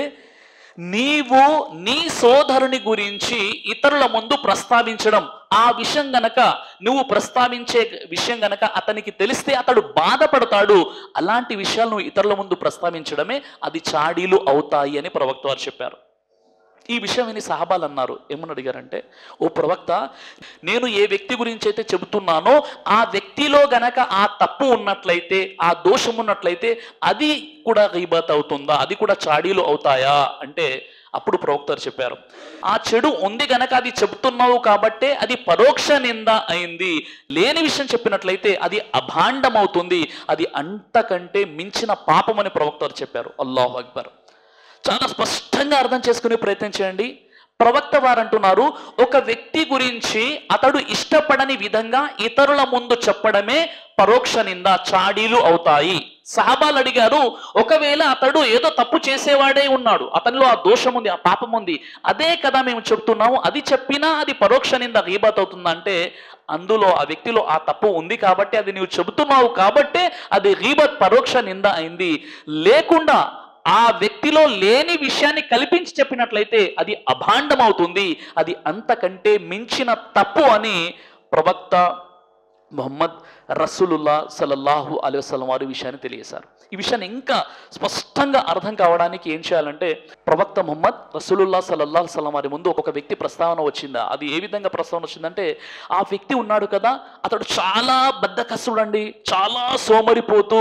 నీవు నీ సోదరుని గురించి ఇతరుల ముందు ప్రస్తావించడం ఆ విషయం గనక నువ్వు ప్రస్తావించే విషయం గనక అతనికి తెలిస్తే అతడు బాధపడతాడు అలాంటి విషయాలు నువ్వు ఇతరుల ముందు ప్రస్తావించడమే అది చాడీలు అవుతాయి అని ప్రవక్త వారు చెప్పారు ఈ విషయం విని సహబాలు అన్నారు ఏమని అడిగారంటే ఓ ప్రవక్త నేను ఏ వ్యక్తి గురించి అయితే చెబుతున్నానో ఆ వ్యక్తిలో గనక ఆ తప్పు ఉన్నట్లయితే ఆ దోషం ఉన్నట్లయితే అది కూడా గీబత్ అవుతుందా అది కూడా చాడీలు అవుతాయా అంటే అప్పుడు ప్రవక్త చెప్పారు ఆ చెడు ఉంది గనక అది చెబుతున్నావు కాబట్టే అది పరోక్ష నింద అయింది లేని విషయం చెప్పినట్లయితే అది అభాండం అవుతుంది అది అంతకంటే మించిన పాపం అని ప్రవక్త చెప్పారు అల్లాహు అక్బర్ చాలా స్పష్టంగా అర్థం చేసుకునే ప్రయత్నం చేయండి ప్రవక్త వారు అంటున్నారు ఒక వ్యక్తి గురించి అతడు ఇష్టపడని విధంగా ఇతరుల ముందు చెప్పడమే పరోక్ష నింద చాడీలు అవుతాయి సహాబాలు అడిగారు ఒకవేళ అతడు ఏదో తప్పు చేసేవాడే ఉన్నాడు అతనిలో ఆ దోషం ఉంది ఆ పాపం ఉంది అదే కదా మేము చెప్తున్నాము అది చెప్పినా అది పరోక్ష నింద గీబత్ అవుతుందంటే అందులో ఆ వ్యక్తిలో ఆ తప్పు ఉంది కాబట్టి అది నీవు చెబుతున్నావు కాబట్టే అది గీబత్ పరోక్ష నింద అయింది లేకుండా ఆ వ్యక్తిలో లేని విషయాన్ని కల్పించి చెప్పినట్లయితే అది అభాండం అవుతుంది అది అంతకంటే మించిన తప్పు అని ప్రవక్త మొహమ్మద్ రసూలుల్లా సల్లల్లాహు అలైహి వసల్లం వారి విషయాన్ని తెలియజేశారు ఈ విషయాన్ని ఇంకా స్పష్టంగా అర్థం కావడానికి ఏం చేయాలంటే ప్రవక్త మొహమ్మద్ రసూలుల్లా సల్లల్లాహు సల్లం వారి ముందు ఒక వ్యక్తి ప్రస్తావన వచ్చిందా అది ఏ విధంగా ప్రస్తావన వచ్చిందంటే ఆ వ్యక్తి ఉన్నాడు కదా అతడు చాలా బద్దకస్తుడండి చాలా సోమరిపోతూ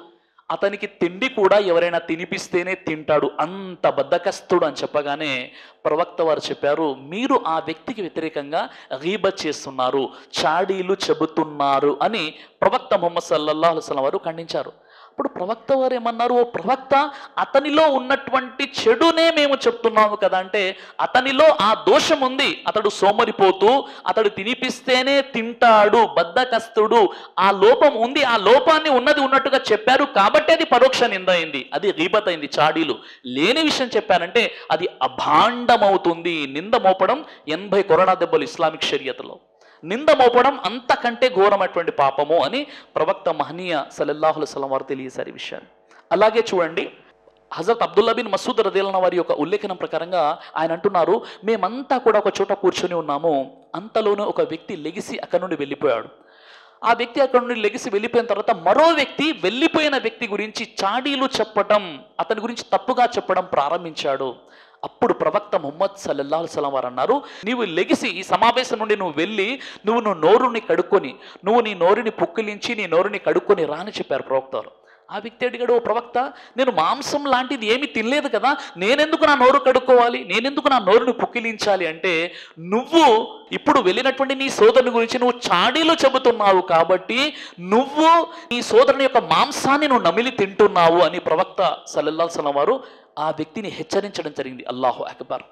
అతనికి తిండి కూడా ఎవరైనా తినిపిస్తేనే తింటాడు అంత బద్దకస్తుడు అని చెప్పగానే ప్రవక్త వారు చెప్పారు మీరు ఆ వ్యక్తికి వ్యతిరేకంగా గీబత్ చేస్తున్నారు చాడీలు చెబుతున్నారు అని ప్రవక్త ముహమ్మద్ సల్లల్లాహు అలైహి వసల్లం వారు ఖండించారు అప్పుడు ప్రవక్త వారు ఏమన్నారు ఓ ప్రవక్త అతనిలో ఉన్నటువంటి చెడునే మేము చెప్తున్నాము కదా అంటే అతనిలో ఆ దోషం ఉంది అతడు సోమరిపోతూ అతడు తినిపిస్తేనే తింటాడు బద్దకస్తుడు ఆ లోపం ఉంది ఆ లోపాన్ని ఉన్నది ఉన్నట్టుగా చెప్పారు కాబట్టి అది పరోక్ష నింద అయింది అది గీబత్ అయింది చాడీలు లేని విషయం చెప్పారంటే అది అభాండమవుతుంది నింద మోపడం ఎనభై కొరడా దెబ్బలు ఇస్లామిక్ షరియతలో నింద మోపడం అంతకంటే ఘోరమైనటువంటి పాపము అని ప్రవక్త మహనీయ సల్లల్లాహుల సలం వారు తెలియజేశారు ఈ విషయాన్ని అలాగే చూడండి హజరత్ అబ్దుల్లా బిన్ మసూద్ రదేలన వారి యొక్క ఉల్లేఖనం ప్రకారంగా ఆయన అంటున్నారు మేమంతా కూడా ఒక చోట కూర్చొని ఉన్నాము అంతలోనే ఒక వ్యక్తి లెగిసి అక్కడి నుండి వెళ్ళిపోయాడు ఆ వ్యక్తి అక్కడ నుండి లెగిసి వెళ్ళిపోయిన తర్వాత మరో వ్యక్తి వెళ్ళిపోయిన వ్యక్తి గురించి చాడీలు చెప్పడం అతని గురించి తప్పుగా చెప్పడం ప్రారంభించాడు అప్పుడు ప్రవక్త ముహమ్మద్ సల్లల్లాహు సలం వారు అన్నారు నీవు లెగిసి ఈ సమావేశం నుండి నువ్వు వెళ్ళి నువ్వు నువ్వు నోరుని కడుక్కొని నువ్వు నీ నోరుని పుక్కిలించి నీ నోరుని కడుక్కొని రాని చెప్పారు ప్రవక్త వారు ఆ వ్యక్తి అడిగాడు ఓ ప్రవక్త నేను మాంసం లాంటిది ఏమీ తినలేదు కదా నేనెందుకు నా నోరు కడుక్కోవాలి నేనెందుకు నా నోరుని పుక్కిలించాలి అంటే నువ్వు ఇప్పుడు వెళ్ళినటువంటి నీ సోదరుని గురించి నువ్వు చాడీలు చెబుతున్నావు కాబట్టి నువ్వు నీ సోదరుని యొక్క మాంసాన్ని నువ్వు నమిలి తింటున్నావు అని ప్రవక్త సల్లల్లా సలం వారు ఆ వ్యక్తిని హెచ్చరించడం జరిగింది అల్లాహు అక్బర్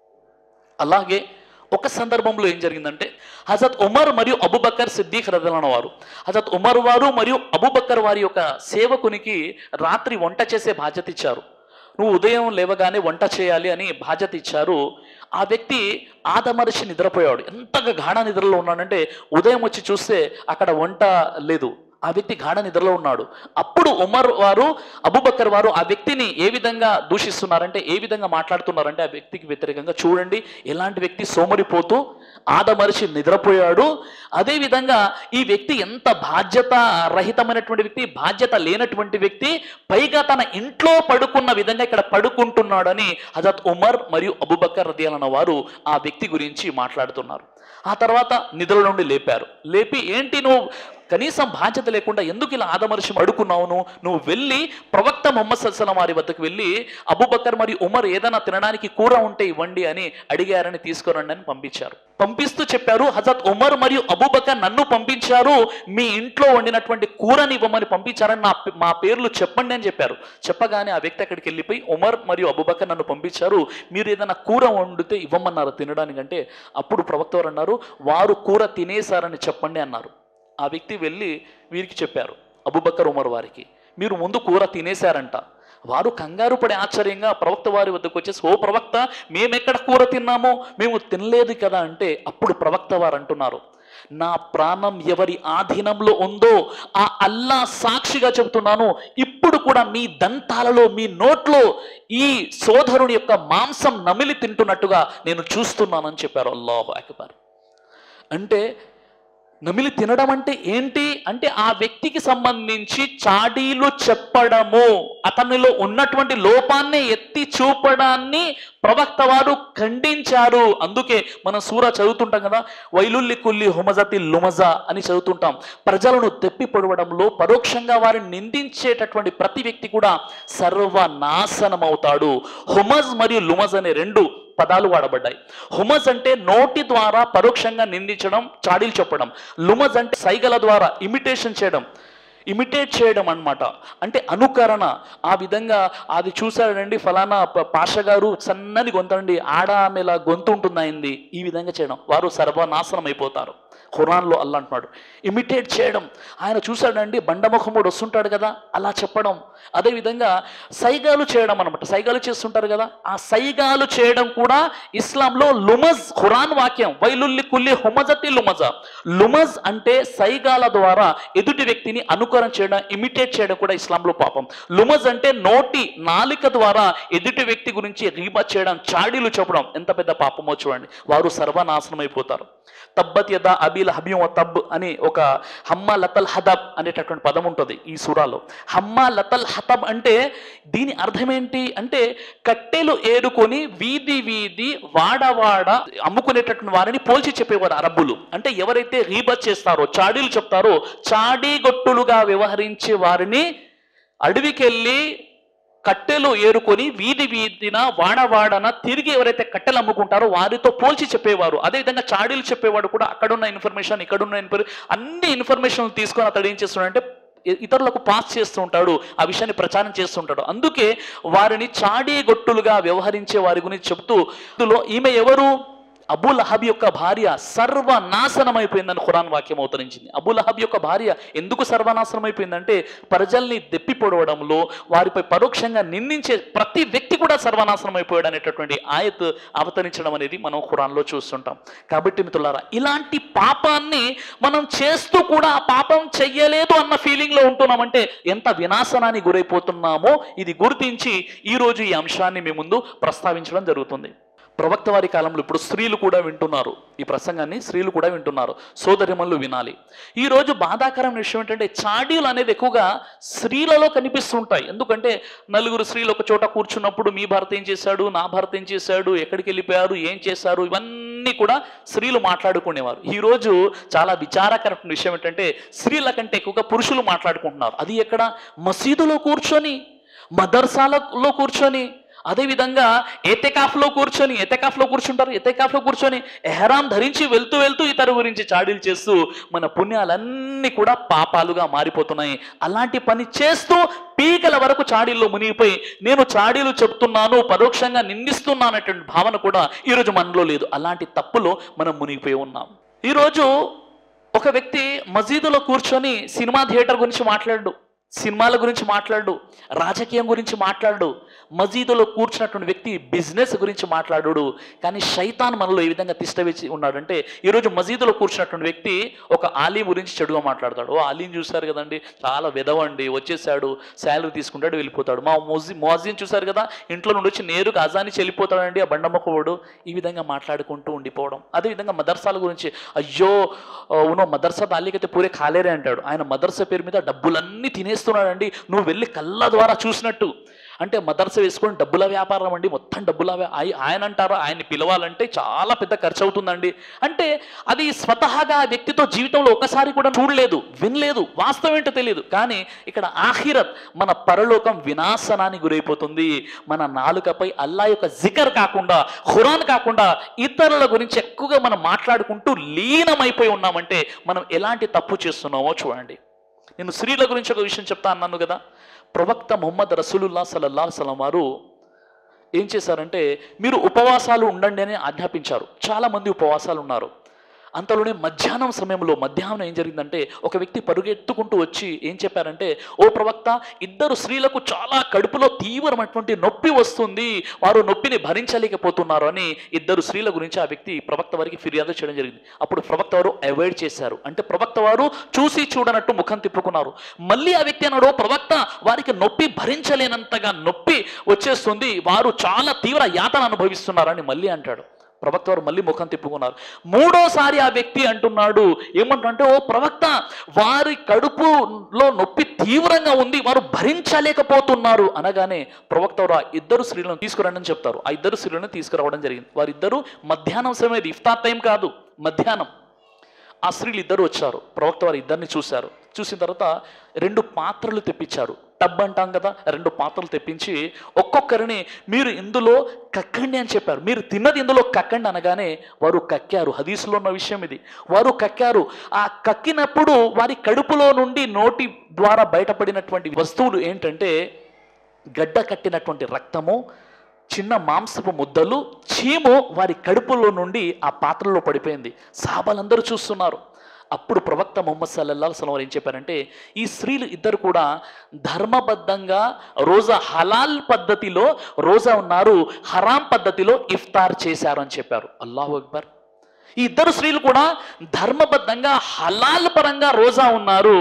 అలాగే ఒక సందర్భంలో ఏం జరిగిందంటే హజరత్ ఉమర్ మరియు అబుబక్కర్ సిద్దీక్ రదలన వారు హజరత్ ఉమర్ వారు మరియు అబుబక్కర్ వారి యొక్క సేవకునికి రాత్రి వంట చేసే బాధ్యత ఇచ్చారు నువ్వు ఉదయం లేవగానే వంట చేయాలి అని బాధ్యత ఇచ్చారు ఆ వ్యక్తి ఆదమరిచి నిద్రపోయాడు ఎంతగా గాఢ నిద్రలో ఉన్నాడంటే ఉదయం వచ్చి చూస్తే అక్కడ వంట లేదు ఆ వ్యక్తి గాఢ నిద్రలో ఉన్నాడు అప్పుడు ఉమర్ వారు అబుబక్కర్ వారు ఆ వ్యక్తిని ఏ విధంగా దూషిస్తున్నారంటే ఏ విధంగా మాట్లాడుతున్నారంటే ఆ వ్యక్తికి వ్యతిరేకంగా చూడండి ఎలాంటి వ్యక్తి సోమరిపోతూ ఆదమరిచి నిద్రపోయాడు అదే విధంగా ఈ వ్యక్తి ఎంత బాధ్యత రహితమైనటువంటి వ్యక్తి బాధ్యత లేనటువంటి వ్యక్తి పైగా తన ఇంట్లో పడుకున్న విధంగా ఇక్కడ పడుకుంటున్నాడని హజరత్ ఉమర్ మరియు అబుబక్కర్ రదియాలన్న వారు ఆ వ్యక్తి గురించి మాట్లాడుతున్నారు ఆ తర్వాత నిద్ర నుండి లేపారు లేపి ఏంటి నువ్వు కనీసం బాధ్యత లేకుండా ఎందుకు ఇలా ఆదమర్శి అడుకున్నావు నువ్వు నువ్వు వెళ్ళి ప్రవక్త మొహమ్మద్ సల్సలం వారి వద్దకు వెళ్ళి అబూబక్కర్ మరియు ఉమర్ ఏదైనా తినడానికి కూర ఉంటే ఇవ్వండి అని అడిగారని తీసుకురండి అని పంపించారు పంపిస్తూ చెప్పారు హజరత్ ఉమర్ మరియు అబూబక్కర్ నన్ను పంపించారు మీ ఇంట్లో వండినటువంటి కూరని ఇవ్వమని పంపించారని నా మా పేర్లు చెప్పండి అని చెప్పారు చెప్పగానే ఆ వ్యక్తి అక్కడికి వెళ్ళిపోయి ఉమర్ మరియు అబూబక్కర్ నన్ను పంపించారు మీరు ఏదైనా కూర వండితే ఇవ్వమన్నారు తినడానికంటే అప్పుడు ప్రవక్త వారు అన్నారు వారు కూర తినేశారని చెప్పండి అన్నారు ఆ వ్యక్తి వెళ్ళి వీరికి చెప్పారు అబుబక్కర్ ఉమర్ వారికి మీరు ముందు కూర తినేశారంట వారు కంగారు పడే ఆశ్చర్యంగా ప్రవక్త వారి వద్దకు వచ్చేసి ఓ ప్రవక్త మేమెక్కడ కూర తిన్నామో మేము తినలేదు కదా అంటే అప్పుడు ప్రవక్త వారు అంటున్నారు నా ప్రాణం ఎవరి ఆధీనంలో ఉందో ఆ అల్లా సాక్షిగా చెబుతున్నాను ఇప్పుడు కూడా మీ దంతాలలో మీ నోట్లో ఈ సోదరుని యొక్క మాంసం నమిలి తింటున్నట్టుగా నేను చూస్తున్నానని చెప్పారు అల్లాహు అక్బర్ అంటే నమిలి తినడం అంటే ఏంటి అంటే ఆ వ్యక్తికి సంబంధించి చాడీలు చెప్పడము అతనిలో ఉన్నటువంటి లోపాన్ని ఎత్తి చూపడాన్ని ప్రవక్త వారు ఖండించారు అందుకే మనం సూర చదువుతుంటాం కదా వైలుల్లి కుల్లి హుమజతి లుమజ అని చదువుతుంటాం ప్రజలను తెప్పి పొడవడంలో పరోక్షంగా వారిని నిందించేటటువంటి ప్రతి వ్యక్తి కూడా సర్వనాశనం అవుతాడు హుమజ్ మరియు లుమజ్ అనే రెండు పదాలు వాడబడ్డాయి హుమజ్ అంటే నోటి ద్వారా పరోక్షంగా నిందించడం చాడీలు చెప్పడం లుమజ్ అంటే సైగల ద్వారా ఇమిటేషన్ చేయడం ఇమిటేట్ చేయడం అన్నమాట అంటే అనుకరణ ఆ విధంగా అది చూశాడండి ఫలానా ప- పాష గారు సన్నని గొంతండి ఆడ ఆమెలా గొంతు ఉంటుంది అయింది ఈ విధంగా చేయడం వారు సర్వనాశనం అయిపోతారు ఖురాన్లో అల్లా అంటున్నాడు ఇమిటేట్ చేయడం ఆయన చూశాడండి బండముఖముడు వస్తుంటాడు కదా అలా చెప్పడం అదేవిధంగా సైగాలు చేయడం అనమాట సైగాలు చేస్తుంటారు కదా ఆ సైగాలు చేయడం కూడా ఇస్లాంలో లుమజ్ ఖురాన్ వాక్యం వైలుల్లి కుల్లి హుమజతి లుమజ లుమజ్ అంటే సైగాల ద్వారా ఎదుటి వ్యక్తిని అనుకరణ చేయడం ఇమిటేట్ చేయడం కూడా ఇస్లాంలో పాపం లుమజ్ అంటే నోటి నాలిక ద్వారా ఎదుటి వ్యక్తి గురించి రీబా చేయడం చాడీలు చెప్పడం ఎంత పెద్ద పాపమో చూడండి వారు సర్వనాశనం అయిపోతారు తబ్బత్ యదా అబీల్ హబీం తబ్ అని ఒక హమ్మ లతల్ హదబ్ అనేటటువంటి పదం ఉంటుంది ఈ సూరాలో హమ్మ లతల్ హతబ్ అంటే దీని అర్థం ఏంటి అంటే కట్టెలు ఏరుకొని వీధి వీధి వాడవాడ అమ్ముకునేటటువంటి వారిని పోల్చి చెప్పేవారు అరబ్బులు అంటే ఎవరైతే రీబత్ చేస్తారో చాడీలు చెప్తారో చాడీగొట్టులుగా వ్యవహరించే వారిని అడవికెళ్ళి కట్టెలు ఏరుకొని వీధి వీధిన వాడవాడన తిరిగి ఎవరైతే కట్టెలు అమ్ముకుంటారో వారితో పోల్చి చెప్పేవారు అదేవిధంగా చాడీలు చెప్పేవాడు కూడా అక్కడున్న ఇన్ఫర్మేషన్ ఇక్కడున్న ఇన్ఫర్మేషన్ అన్ని ఇన్ఫర్మేషన్ తీసుకొని అతడు ఏం చేస్తున్నాడంటే ఇ- ఇతరులకు పాస్ చేస్తూ ఉంటాడు ఆ విషయాన్ని ప్రచారం చేస్తుంటాడు అందుకే వారిని చాడీ గొట్టులుగా వ్యవహరించే వారి గురించి చెప్తూ ఇందులో ఈమె ఎవరు అబూ లహబ్ యొక్క భార్య సర్వనాశనం అయిపోయిందని ఖురాన్ వాక్యం అవతరించింది అబూ లహబ్ యొక్క భార్య ఎందుకు సర్వనాశనం అయిపోయిందంటే ప్రజల్ని దెప్పి పొడవడంలో వారిపై పరోక్షంగా నిందించే ప్రతి వ్యక్తి కూడా సర్వనాశనం అయిపోయాడు అనేటటువంటి ఆయత్ అవతరించడం అనేది మనం ఖురాన్లో చూస్తుంటాం కాబట్టి మిత్రులారా ఇలాంటి పాపాన్ని మనం చేస్తూ కూడా ఆ పాపం చెయ్యలేదు అన్న ఫీలింగ్లో ఉంటున్నామంటే ఎంత వినాశనానికి గురైపోతున్నామో ఇది గుర్తించి ఈరోజు ఈ అంశాన్ని మీ ముందు ప్రస్తావించడం జరుగుతుంది ప్రవక్త వారి కాలంలో ఇప్పుడు స్త్రీలు కూడా వింటున్నారు ఈ ప్రసంగాన్ని స్త్రీలు కూడా వింటున్నారు సోదరిమల్లు వినాలి ఈ రోజు బాధాకరమైన విషయం ఏంటంటే చాడీలు అనేది ఎక్కువగా స్త్రీలలో కనిపిస్తుంటాయి ఎందుకంటే నలుగురు స్త్రీలు ఒక చోట కూర్చున్నప్పుడు మీ భర్త ఏం చేశాడు నా భర్త ఏం చేశాడు ఎక్కడికి వెళ్ళిపోయారు ఏం చేశారు ఇవన్నీ కూడా స్త్రీలు మాట్లాడుకునేవారు ఈ రోజు చాలా విచారకరమైన విషయం ఏంటంటే స్త్రీల కంటే ఎక్కువగా పురుషులు మాట్లాడుకుంటున్నారు అది ఎక్కడ మసీదులో కూర్చొని మదర్సాలలో కూర్చొని అదేవిధంగా ఎతెకాఫ్లో కూర్చొని ఎతెకాఫ్లో కూర్చుంటారు ఎతెకాఫ్లో కూర్చొని ఎహరాం ధరించి వెళ్తూ వెళ్తూ ఇతరు గురించి చాడీలు చేస్తూ మన పుణ్యాలన్నీ కూడా పాపాలుగా మారిపోతున్నాయి అలాంటి పని చేస్తూ పీకల వరకు చాడీల్లో మునిగిపోయి నేను చాడీలు చెప్తున్నాను పరోక్షంగా నిందిస్తున్నాను అనేటువంటి భావన కూడా ఈరోజు మనలో లేదు అలాంటి తప్పులో మనం మునిగిపోయి ఉన్నాం ఈరోజు ఒక వ్యక్తి మసీదులో కూర్చొని సినిమా థియేటర్ గురించి మాట్లాడు సినిమాల గురించి మాట్లాడు రాజకీయం గురించి మాట్లాడు మసీదులో కూర్చున్నటువంటి వ్యక్తి బిజినెస్ గురించి మాట్లాడు కానీ శైతాన్ మనలో ఏ విధంగా తిష్టవేసి ఉన్నాడంటే ఈరోజు మసీదులో కూర్చున్నటువంటి వ్యక్తి ఒక ఆలీం గురించి చెడుగా మాట్లాడతాడు ఓ ఆలీం చూశారు కదండి చాలా విధవండి వచ్చేసాడు శాలరీ తీసుకుంటాడు వెళ్ళిపోతాడు మా మోజీ మోజీని చూశారు కదా ఇంట్లో నుండి వచ్చి నేరుగా అజానికి వెళ్ళిపోతాడండి ఆ బండమ్మకోడు ఈ విధంగా మాట్లాడుకుంటూ ఉండిపోవడం అదేవిధంగా మదర్సాల గురించి అయ్యో ఉనో మదర్సా దాలికైతే పూరే ఖాలేరే అంటాడు ఆయన మదర్సా పేరు మీద డబ్బులన్నీ తినేస్తున్నాడండి నువ్వు వెళ్ళి కళ్ళ ద్వారా చూసినట్టు అంటే మదర్స వేసుకొని డబ్బుల వ్యాపారం అండి మొత్తం డబ్బుల వ్యా- ఆయ- ఆయన అంటారా ఆయన్ని పిలవాలంటే చాలా పెద్ద ఖర్చు అవుతుందండి అంటే అది స్వతహాగా ఆ వ్యక్తితో జీవితంలో ఒకసారి కూడా చూడలేదు వినలేదు వాస్తవం ఏంటో తెలియదు కానీ ఇక్కడ ఆఖిరత్ మన పరలోకం వినాశనానికి గురైపోతుంది మన నాలుకపై అల్లా యొక్క జికర్ కాకుండా ఖురాన్ కాకుండా ఇతరుల గురించి ఎక్కువగా మనం మాట్లాడుకుంటూ లీనమైపోయి ఉన్నామంటే మనం ఎలాంటి తప్పు చేస్తున్నామో చూడండి నేను స్త్రీల గురించి ఒక విషయం చెప్తా అన్నాను కదా ప్రవక్త ముహమ్మద్ రసూలుల్లా సల్లల్లా సలం వారు ఏం చేశారంటే మీరు ఉపవాసాలు ఉండండి అని ఆజ్ఞాపించారు చాలామంది ఉపవాసాలు ఉన్నారు అంతలోనే మధ్యాహ్నం సమయంలో మధ్యాహ్నం ఏం జరిగిందంటే ఒక వ్యక్తి పరుగెత్తుకుంటూ వచ్చి ఏం చెప్పారంటే ఓ ప్రవక్త ఇద్దరు స్త్రీలకు చాలా కడుపులో తీవ్రమైనటువంటి నొప్పి వస్తుంది వారు నొప్పిని భరించలేకపోతున్నారు అని ఇద్దరు స్త్రీల గురించి ఆ వ్యక్తి ప్రవక్త వారికి ఫిర్యాదు చేయడం జరిగింది అప్పుడు ప్రవక్త వారు అవాయిడ్ చేశారు అంటే ప్రవక్త వారు చూసి చూడనట్టు ముఖం తిప్పుకున్నారు మళ్ళీ ఆ వ్యక్తి అన్నాడు "ఓ ప్రవక్త వారికి నొప్పి భరించలేనంతగా నొప్పి వచ్చేస్తుంది వారు చాలా తీవ్ర యాతన అనుభవిస్తున్నారని మళ్ళీ అంటాడు ప్రవక్త వారు మళ్ళీ ముఖం తిప్పుకున్నారు మూడోసారి ఆ వ్యక్తి అంటున్నాడు ఏమంటుంటే ఓ ప్రవక్త వారి కడుపులో నొప్పి తీవ్రంగా ఉంది వారు భరించలేకపోతున్నారు అనగానే ప్రవక్త వారు ఆ ఇద్దరు స్త్రీలను తీసుకురండి అని చెప్తారు ఆ ఇద్దరు స్త్రీలను తీసుకురావడం జరిగింది వారిద్దరూ మధ్యాహ్నం సమయం ఇది ఇఫ్తార్ టైం కాదు మధ్యాహ్నం ఆ స్త్రీలు ఇద్దరు వచ్చారు ప్రవక్త వారు ఇద్దరిని చూశారు చూసిన తర్వాత రెండు పాత్రలు తెప్పించారు టబ్ అంటాం కదా రెండు పాత్రలు తెప్పించి ఒక్కొక్కరిని మీరు ఇందులో కక్కండి అని చెప్పారు మీరు తిన్నది ఇందులో కక్కండి అనగానే వారు కక్కారు హదీసులో ఉన్న విషయం ఇది వారు కక్కారు ఆ కక్కినప్పుడు వారి కడుపులో నుండి నోటి ద్వారా బయటపడినటువంటి వస్తువులు ఏంటంటే గడ్డ కట్టినటువంటి రక్తము చిన్న మాంసపు ముద్దలు చీము వారి కడుపులో నుండి ఆ పాత్రలో పడిపోయింది సాబాలందరూ చూస్తున్నారు అప్పుడు ప్రవక్త ముహమ్మద్ సల్లల్లా సలం వారు ఏం చెప్పారంటే ఈ స్త్రీలు ఇద్దరు కూడా ధర్మబద్ధంగా రోజా హలాల్ పద్ధతిలో రోజా ఉన్నారు హరాం పద్ధతిలో ఇఫ్తార్ చేశారు అని చెప్పారు అల్లాహు అక్బర్ ఈ ఇద్దరు స్త్రీలు కూడా ధర్మబద్ధంగా హలాల్ పరంగా రోజా ఉన్నారు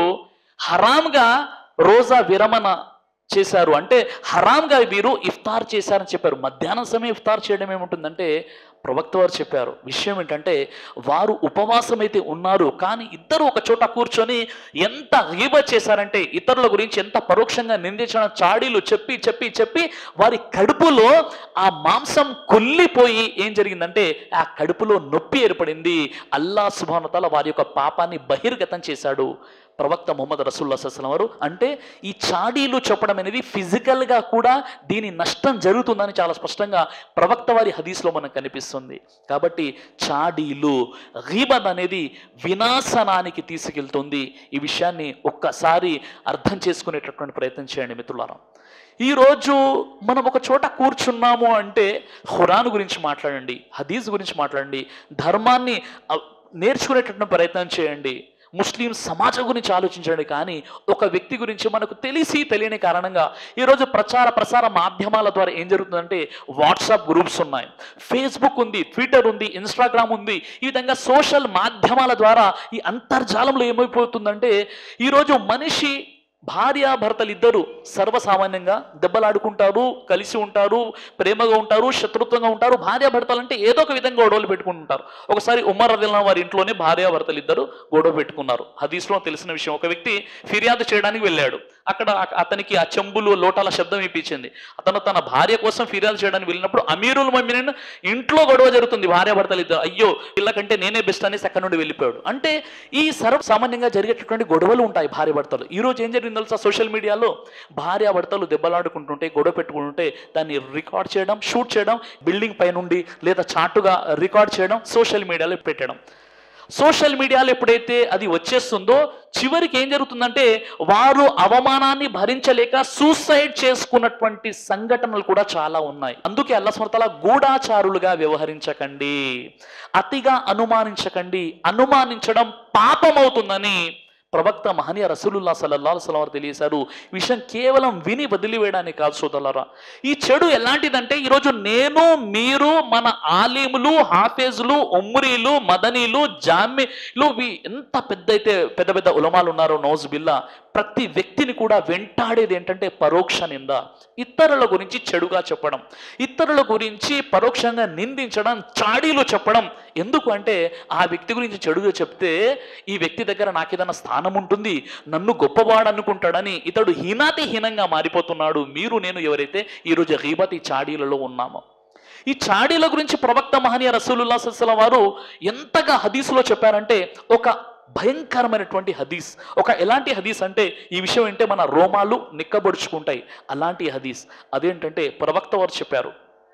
హరాంగా రోజా విరమణ చేశారు అంటే హరాంగా వీరు ఇఫ్తార్ చేశారని చెప్పారు మధ్యాహ్నం సమయం ఇఫ్తార్ చేయడం ఏముంటుందంటే ప్రవక్త వారు చెప్పారు విషయం ఏంటంటే వారు ఉపవాసం అయితే ఉన్నారు కానీ ఇద్దరు ఒక చోట కూర్చొని ఎంత హీబ చేశారంటే ఇతరుల గురించి ఎంత పరోక్షంగా నిందించిన చాడీలు చెప్పి చెప్పి చెప్పి వారి కడుపులో ఆ మాంసం కుళ్ళిపోయి ఏం జరిగిందంటే ఆ కడుపులో నొప్పి ఏర్పడింది అల్లా సుభానతల వారి యొక్క పాపాన్ని బహిర్గతం చేశాడు ప్రవక్త ముహమ్మద్ రసూల్లా సస్లం వారు అంటే ఈ చాడీలు చెప్పడం అనేది ఫిజికల్గా కూడా దీని నష్టం జరుగుతుందని చాలా స్పష్టంగా ప్రవక్త వారి హదీస్లో మనకు కనిపిస్తుంది కాబట్టి చాడీలు గీబద్ అనేది వినాశనానికి తీసుకెళ్తుంది ఈ విషయాన్ని ఒక్కసారి అర్థం చేసుకునేటటువంటి ప్రయత్నం చేయండి మిత్రులారా ఈరోజు మనం ఒక చోట కూర్చున్నాము అంటే ఖురాన్ గురించి మాట్లాడండి హదీస్ గురించి మాట్లాడండి ధర్మాన్ని అ, నేర్చుకునేటటువంటి ప్రయత్నం చేయండి ముస్లిం సమాజం గురించి ఆలోచించండి కానీ ఒక వ్యక్తి గురించి మనకు తెలిసి తెలియని కారణంగా ఈరోజు ప్రచార ప్రసార మాధ్యమాల ద్వారా ఏం జరుగుతుందంటే వాట్సాప్ గ్రూప్స్ ఉన్నాయి ఫేస్బుక్ ఉంది ట్విట్టర్ ఉంది ఇన్స్టాగ్రామ్ ఉంది ఈ విధంగా సోషల్ మాధ్యమాల ద్వారా ఈ అంతర్జాలంలో ఏమైపోతుందంటే ఈరోజు మనిషి భార్యాభర్తలు ఇద్దరు సర్వసామాన్యంగా దెబ్బలాడుకుంటారు కలిసి ఉంటారు ప్రేమగా ఉంటారు శత్రుత్వంగా ఉంటారు భార్యాభర్తలు అంటే ఏదో ఒక విధంగా గొడవలు పెట్టుకుంటుంటారు ఒకసారి ఉమ్మర్ రదిల్లా వారి ఇంట్లోనే భార్యాభర్తలు ఇద్దరు గొడవ పెట్టుకున్నారు హదీస్లో తెలిసిన విషయం ఒక వ్యక్తి ఫిర్యాదు చేయడానికి వెళ్ళాడు అక్కడ అ- అతనికి ఆ చెంబులు లోటాల శబ్దం వినిపించింది అతను తన భార్య కోసం ఫిర్యాదు చేయడానికి వెళ్ళినప్పుడు అమీరుల్ మమ్మీని ఇంట్లో గొడవ జరుగుతుంది భార్యాభర్తలు ఇద్దరు అయ్యో వీళ్ళకంటే నేనే బెస్ట్ అనేసి అక్కడ నుండి వెళ్ళిపోయాడు అంటే ఈ సర్వ సామాన్యంగా జరిగేటటువంటి గొడవలు ఉంటాయి భార్యాభర్తలు ఈ రోజు ఏం జరిగింది తెలుసా సోషల్ మీడియాలో భార్యాభర్తలు దెబ్బలాడుకుంటుంటే గొడవ పెట్టుకుంటుంటే దాన్ని రికార్డ్ చేయడం షూట్ చేయడం బిల్డింగ్ పై నుండి లేదా చాటుగా రికార్డ్ చేయడం సోషల్ మీడియాలో పెట్టడం సోషల్ మీడియాలో ఎప్పుడైతే అది వచ్చేస్తుందో చివరికి ఏం జరుగుతుందంటే వారు అవమానాన్ని భరించలేక సూసైడ్ చేసుకున్నటువంటి సంఘటనలు కూడా చాలా ఉన్నాయి అందుకే అల్లస్మర్తల గూఢాచారులుగా వ్యవహరించకండి అతిగా అనుమానించకండి అనుమానించడం పాపమవుతుందని ప్రవక్త మహనీయ రసూలుల్లా సల్లల్లాహు అలైహి వసల్లం వారు తెలియజేశారు ఈ విషయం కేవలం విని వదిలివేయడానికి కాదు సోదరులారా ఈ చెడు ఎలాంటిదంటే ఈరోజు నేను మీరు మన ఆలీములు హాఫేజులు ఉమ్రీలు మదనీలు జామ్యలు ఇవి ఎంత పెద్ద అయితే పెద్ద పెద్ద ఉలమాలు ఉన్నారో నౌజ్ బిల్లా ప్రతి వ్యక్తిని కూడా వెంటాడేది ఏంటంటే పరోక్ష నింద ఇతరుల గురించి చెడుగా చెప్పడం ఇతరుల గురించి పరోక్షంగా నిందించడం చాడీలు చెప్పడం ఎందుకు అంటే ఆ వ్యక్తి గురించి చెడుగా చెప్తే ఈ వ్యక్తి దగ్గర నాకేదైనా స్థానం ఉంటుంది నన్ను గొప్పవాడు అనుకుంటాడని ఇతడు హీనాతి హీనంగా మారిపోతున్నాడు మీరు నేను ఎవరైతే ఈరోజు హీబతి చాడీలలో ఉన్నామో ఈ చాడీల గురించి ప్రవక్త మహనీయ రసూలుల్లా సల్లం వారు ఎంతగా హదీసులో చెప్పారంటే ఒక భయంకరమైనటువంటి హదీస్ ఒక ఎలాంటి హదీస్ అంటే ఈ విషయం ఏంటే మన రోమాలు నిక్కబొడుచుకుంటాయి అలాంటి హదీస్ అదేంటంటే ప్రవక్త వారు చెప్పారు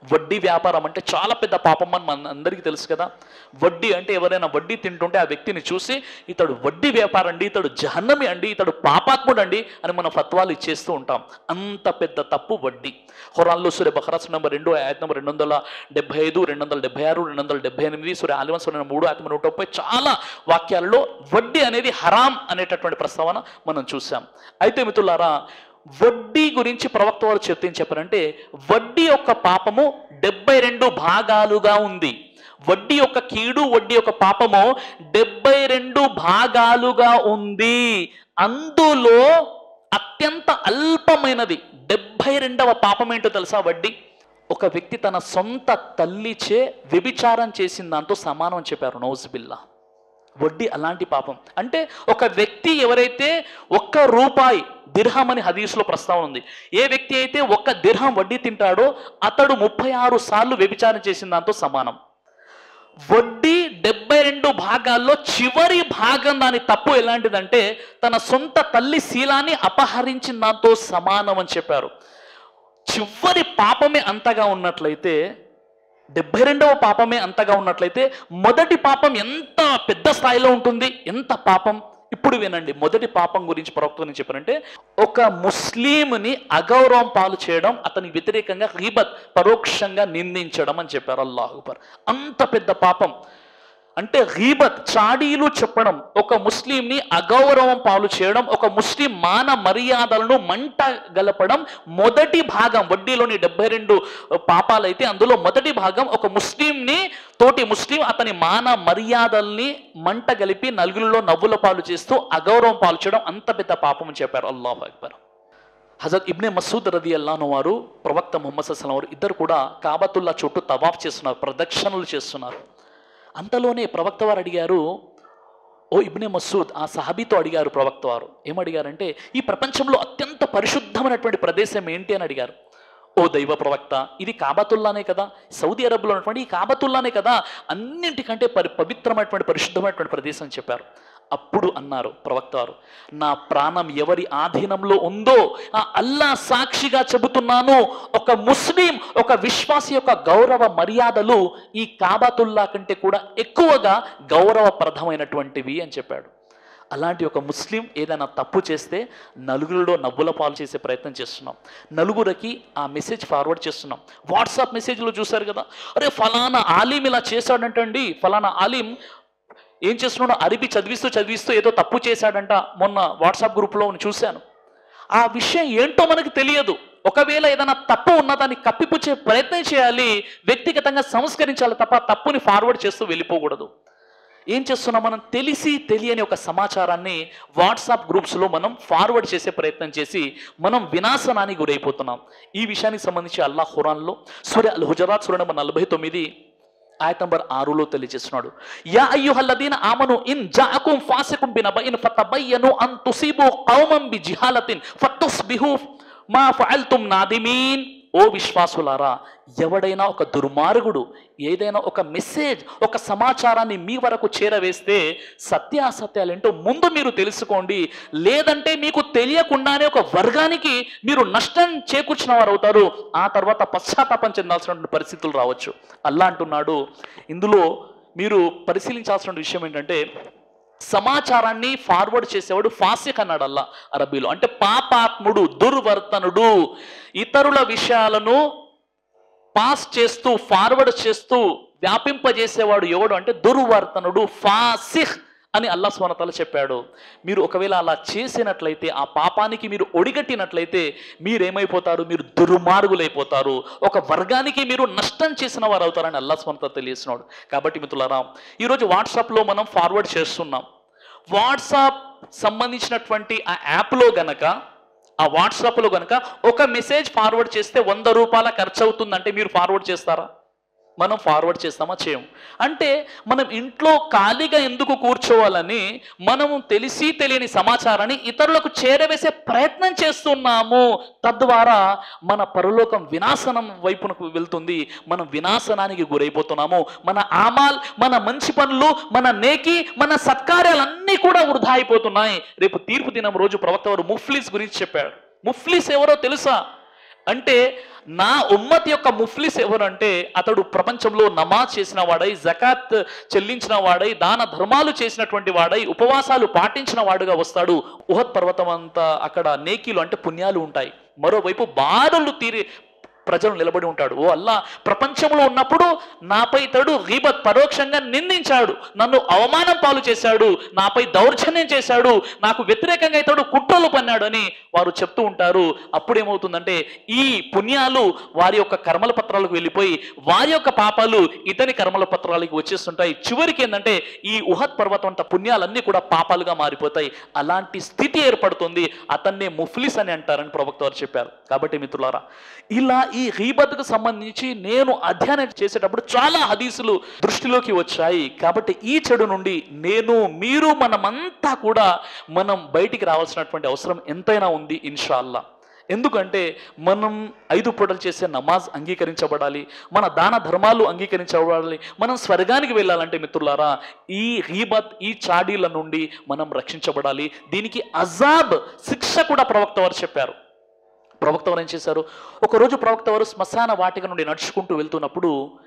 వడ్డీ వ్యాపారం అంటే చాలా పెద్ద పాపం అని మన అందరికీ తెలుసు కదా వడ్డీ అంటే ఎవరైనా వడ్డీ తింటుంటే ఆ వ్యక్తిని చూసి ఇతడు వడ్డీ వ్యాపారం అండి ఇతడు జహన్నమి అండి ఇతడు పాపాత్ముడు అండి అని మనం ఫత్వాలు ఇచ్చేస్తూ ఉంటాం అంత పెద్ద తప్పు వడ్డీ హురాన్లో సూర్య బహరాస్ నెంబర్ రెండు ఆయత నెంబర్ రెండు వందల డెబ్బై ఐదు రెండు వందల డెబ్బై ఆరు రెండు వందల డెబ్బై ఎనిమిది సూర్య ఆలివన్ సూర్య మూడు ఆయత నూట ముప్పై చాలా వాక్యాలలో వడ్డీ అనేది హరాం అనేటటువంటి ప్రస్తావన మనం చూసాం అయితే మిత్రులారా వడ్డీ గురించి ప్రవక్త వారు చెప్తే ఏం చెప్పారంటే వడ్డీ యొక్క పాపము డెబ్బై రెండు భాగాలుగా ఉంది వడ్డీ యొక్క కీడు వడ్డీ యొక్క పాపము డెబ్బై రెండు భాగాలుగా ఉంది అందులో అత్యంత అల్పమైనది డెబ్బై రెండవ పాపం ఏంటో తెలుసా వడ్డీ ఒక వ్యక్తి తన సొంత తల్లిచే వ్యభిచారం చేసిన దాంతో సమానం అని చెప్పారు నౌజుబిల్లా వడ్డీ అలాంటి పాపం అంటే ఒక వ్యక్తి ఎవరైతే ఒక్క రూపాయి దిర్హం అని హదీస్లో ప్రస్తావన ఉంది ఏ వ్యక్తి అయితే ఒక్క దిర్హం వడ్డీ తింటాడో అతడు ముప్పై ఆరు సార్లు వ్యభిచారం చేసిన దాంతో సమానం వడ్డీ డెబ్బై రెండు భాగాల్లో చివరి భాగం దాని తప్పు ఎలాంటిదంటే తన సొంత తల్లి శీలాన్ని అపహరించిన దాంతో సమానం అని చెప్పారు చివరి పాపమే అంతగా ఉన్నట్లయితే డెబ్బై రెండవ పాపమే అంతగా ఉన్నట్లయితే మొదటి పాపం ఎంత పెద్ద స్థాయిలో ఉంటుంది ఎంత పాపం ఇప్పుడు వినండి మొదటి పాపం గురించి ప్రవక్త గురించి చెప్పారంటే ఒక ముస్లింని అగౌరవం పాలు చేయడం అతనికి వ్యతిరేకంగా రీబత్ పరోక్షంగా నిందించడం అని చెప్పారు అల్లాహుబర్ అంత పెద్ద పాపం అంటే గీబత్ చాడీలు చెప్పడం ఒక ముస్లింని అగౌరవం పాలు చేయడం ఒక ముస్లిం మాన మర్యాదలను మంట గలపడం మొదటి భాగం వడ్డీలోని డెబ్బై రెండు పాపాలైతే అందులో మొదటి భాగం ఒక ముస్లింని తోటి ముస్లిం అతని మాన మర్యాదల్ని మంట గలిపి నలుగురిలో నవ్వుల పాలు చేస్తూ అగౌరవం పాలు చేయడం అంత పెద్ద పాపం అని చెప్పారు అల్లాహ్ అక్బర్ హజరత్ ఇబ్నే మసూద్ రది అల్లాను వారు ప్రవక్త ముహమ్మద్ సల్లం వారు ఇద్దరు కూడా కాబతుల్లా చుట్టూ తవాఫ్ చేస్తున్నారు ప్రదక్షిణలు చేస్తున్నారు అంతలోనే ప్రవక్త వారు అడిగారు ఓ ఇబ్నే మసూద్ ఆ సహాబీతో అడిగారు ప్రవక్త వారు ఏమడిగారంటే ఈ ప్రపంచంలో అత్యంత పరిశుద్ధమైనటువంటి ప్రదేశం ఏంటి అని అడిగారు ఓ దైవ ప్రవక్త ఇది కాబతుల్లానే కదా సౌదీ అరబ్లో ఉన్నటువంటి ఈ కాబతుల్లానే కదా అన్నింటికంటే పరి పవిత్రమైనటువంటి పరిశుద్ధమైనటువంటి ప్రదేశం అని చెప్పారు అప్పుడు అన్నారు ప్రవక్త వారు నా ప్రాణం ఎవరి ఆధీనంలో ఉందో ఆ అల్లా సాక్షిగా చెబుతున్నాను ఒక ముస్లిం ఒక విశ్వాసి యొక్క గౌరవ మర్యాదలు ఈ కాబతుల్లా కంటే కూడా ఎక్కువగా గౌరవప్రదమైనటువంటివి అని చెప్పాడు అలాంటి ఒక ముస్లిం ఏదైనా తప్పు చేస్తే నలుగురిలో నవ్వుల పాలు చేసే ప్రయత్నం చేస్తున్నాం నలుగురికి ఆ మెసేజ్ ఫార్వర్డ్ చేస్తున్నాం వాట్సాప్ మెసేజ్లో చూశారు కదా అరే ఫలానా ఆలీం ఇలా చేశాడంటండి ఫలానా ఆలీం ఏం చేస్తున్నాడో అరబీ చదివిస్తూ చదివిస్తూ ఏదో తప్పు చేశాడంట మొన్న వాట్సాప్ గ్రూప్లో చూశాను ఆ విషయం ఏంటో మనకు తెలియదు ఒకవేళ ఏదైనా తప్పు ఉన్నదాన్ని కప్పిపుచ్చే ప్రయత్నం చేయాలి వ్యక్తిగతంగా సంస్కరించాలి తప్ప తప్పుని ఫార్వర్డ్ చేస్తూ వెళ్ళిపోకూడదు ఏం చేస్తున్నాం మనం తెలిసి తెలియని ఒక సమాచారాన్ని వాట్సాప్ గ్రూప్స్లో మనం ఫార్వర్డ్ చేసే ప్రయత్నం చేసి మనం వినాశనానికి గురైపోతున్నాం ఈ విషయానికి సంబంధించి అల్లాహ్ ఖురాన్లో సూర్య అల్ హుజరాత్ సూర్య నెంబర్ నలభై తొమ్మిది ఆయత నంబర్ ఆరులో తెలియజేస్తున్నాడు యా అయ్యుహల్లదీన ఆమను ఇన్ జాఅకుం ఫాసికుం బినబయిన్ ఫతబయ్యను అన్ తుసీబు కౌమం బిజిహాలతిన్ ఫతుస్బిహు మా ఫఅల్తుం నాదిమీన్ ఓ విశ్వాసులారా ఎవడైనా ఒక దుర్మార్గుడు ఏదైనా ఒక మెసేజ్ ఒక సమాచారాన్ని మీ వరకు చేరవేస్తే సత్యాసత్యాలేంటో ముందు మీరు తెలుసుకోండి లేదంటే మీకు తెలియకుండానే ఒక వర్గానికి మీరు నష్టం చేకూర్చిన వారు అవుతారు ఆ తర్వాత పశ్చాత్తాపం చెందాల్సినటువంటి పరిస్థితులు రావచ్చు అల్లా అంటున్నాడు ఇందులో మీరు పరిశీలించాల్సిన విషయం ఏంటంటే సమాచారాన్ని ఫార్వర్డ్ చేసేవాడు ఫాసిక్ అన్నాడు అల్లా అరబీలో అంటే పాపాత్ముడు దుర్వర్తనుడు ఇతరుల విషయాలను పాస్ చేస్తూ ఫార్వర్డ్ చేస్తూ వ్యాపింపజేసేవాడు ఎవడు అంటే దుర్వర్తనుడు ఫాసిహ్ అని అల్లా స్వనతలు చెప్పాడు మీరు ఒకవేళ అలా చేసినట్లయితే ఆ పాపానికి మీరు ఒడిగట్టినట్లయితే మీరేమైపోతారు మీరు దుర్మార్గులైపోతారు ఒక వర్గానికి మీరు నష్టం చేసిన వారు అవుతారని అల్లా స్వనత తెలియస్తున్నాడు కాబట్టి మిత్రులారా ఈరోజు వాట్సాప్లో మనం ఫార్వర్డ్ చేస్తున్నాం వాట్సాప్ సంబంధించినటువంటి ఆ యాప్లో గనక ఆ వాట్సాప్లో గనక ఒక మెసేజ్ ఫార్వర్డ్ చేస్తే వంద రూపాయల ఖర్చు అవుతుందంటే మీరు ఫార్వర్డ్ చేస్తారా మనం ఫార్వర్డ్ చేస్తామా చేయము అంటే మనం ఇంట్లో ఖాళీగా ఎందుకు కూర్చోవాలని మనము తెలిసి తెలియని సమాచారాన్ని ఇతరులకు చేరవేసే ప్రయత్నం చేస్తున్నాము తద్వారా మన పరలోకం వినాశనం వైపునకు వెళ్తుంది మనం వినాశనానికి గురైపోతున్నాము మన ఆమాల్ మన మంచి పనులు మన నేకి మన సత్కార్యాలన్నీ కూడా వృధా అయిపోతున్నాయి రేపు తీర్పు దినం రోజు ప్రవక్త వారు ముఫ్లీస్ గురించి చెప్పాడు ముఫ్లీస్ ఎవరో తెలుసా అంటే నా ఉమ్మత్ యొక్క ముఫ్లిస్ ఎవరంటే అతడు ప్రపంచంలో నమాజ్ చేసిన వాడై జకాత్ చెల్లించిన వాడై దాన ధర్మాలు చేసినటువంటి వాడై ఉపవాసాలు పాటించిన వాడుగా వస్తాడు ఉహత్ పర్వతం అంతా అక్కడ నేకీలు అంటే పుణ్యాలు ఉంటాయి మరోవైపు బాధలు తీరి ప్రజలు నిలబడి ఉంటాడు ఓ అల్లా ప్రపంచంలో ఉన్నప్పుడు నాపై ఇతడు గీబత్ పరోక్షంగా నిందించాడు నన్ను అవమానం పాలు చేశాడు నాపై దౌర్జన్యం చేశాడు నాకు వ్యతిరేకంగా ఇతడు కుట్రలు పన్నాడు అని వారు చెప్తూ ఉంటారు అప్పుడేమవుతుందంటే ఈ పుణ్యాలు వారి యొక్క కర్మల పత్రాలకు వెళ్ళిపోయి వారి యొక్క పాపాలు ఇతని కర్మల పత్రాలకు వచ్చేస్తుంటాయి చివరికి ఏంటంటే ఈ ఉహత్ పర్వతం అంత పుణ్యాలన్నీ కూడా పాపాలుగా మారిపోతాయి అలాంటి స్థితి ఏర్పడుతుంది అతన్నే ముఫ్లిస్ అని అంటారని ప్రవక్త వారు చెప్పారు కాబట్టి మిత్రులారా ఇలా ఈ హీబత్కు సంబంధించి నేను అధ్యయనం చేసేటప్పుడు చాలా హదీసులు దృష్టిలోకి వచ్చాయి కాబట్టి ఈ చెడు నుండి నేను మీరు మనమంతా కూడా మనం బయటికి రావాల్సినటువంటి అవసరం ఎంతైనా ఉంది ఇన్షాల్లా ఎందుకంటే మనం ఐదు పూటలు చేసే నమాజ్ అంగీకరించబడాలి మన దాన ధర్మాలు అంగీకరించబడాలి మనం స్వర్గానికి వెళ్ళాలంటే మిత్రులారా ఈ హీబత్ ఈ చాడీల నుండి మనం రక్షించబడాలి దీనికి అజాబ్ శిక్ష కూడా ప్రవక్త వారు చెప్పారు ప్రవక్త వారు ఏం చేశారు ఒకరోజు ప్రవక్త వారు శ్మశాన వాటిక నుండి నడుచుకుంటూ వెళ్తున్నప్పుడు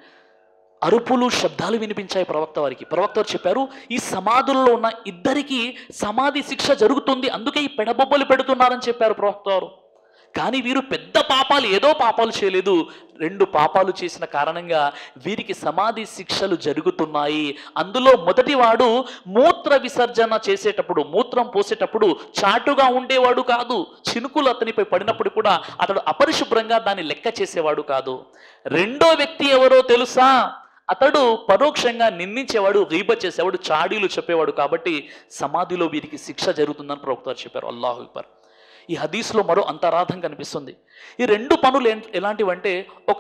అరుపులు శబ్దాలు వినిపించాయి ప్రవక్త వారికి ప్రవక్త వారు చెప్పారు ఈ సమాధుల్లో ఉన్న ఇద్దరికి సమాధి శిక్ష జరుగుతుంది అందుకే ఈ పెడబొబ్బలు పెడుతున్నారని చెప్పారు ప్రవక్త వారు కానీ వీరు పెద్ద పాపాలు ఏదో పాపాలు చేయలేదు రెండు పాపాలు చేసిన కారణంగా వీరికి సమాధి శిక్షలు జరుగుతున్నాయి అందులో మొదటివాడు మూత్ర విసర్జన చేసేటప్పుడు మూత్రం పోసేటప్పుడు చాటుగా ఉండేవాడు కాదు చినుకులు అతనిపై పడినప్పుడు కూడా అతడు అపరిశుభ్రంగా దాన్ని లెక్క చేసేవాడు కాదు రెండో వ్యక్తి ఎవరో తెలుసా అతడు పరోక్షంగా నిందించేవాడు గీబ చేసేవాడు చాడీలు చెప్పేవాడు కాబట్టి సమాధిలో వీరికి శిక్ష జరుగుతుందని ప్రవక్త చెప్పారు అల్లాహు అక్బర్ ఈ హదీస్లో మరో అంతరార్థం కనిపిస్తుంది ఈ రెండు పనులు ఏం- ఎలాంటివంటే ఒక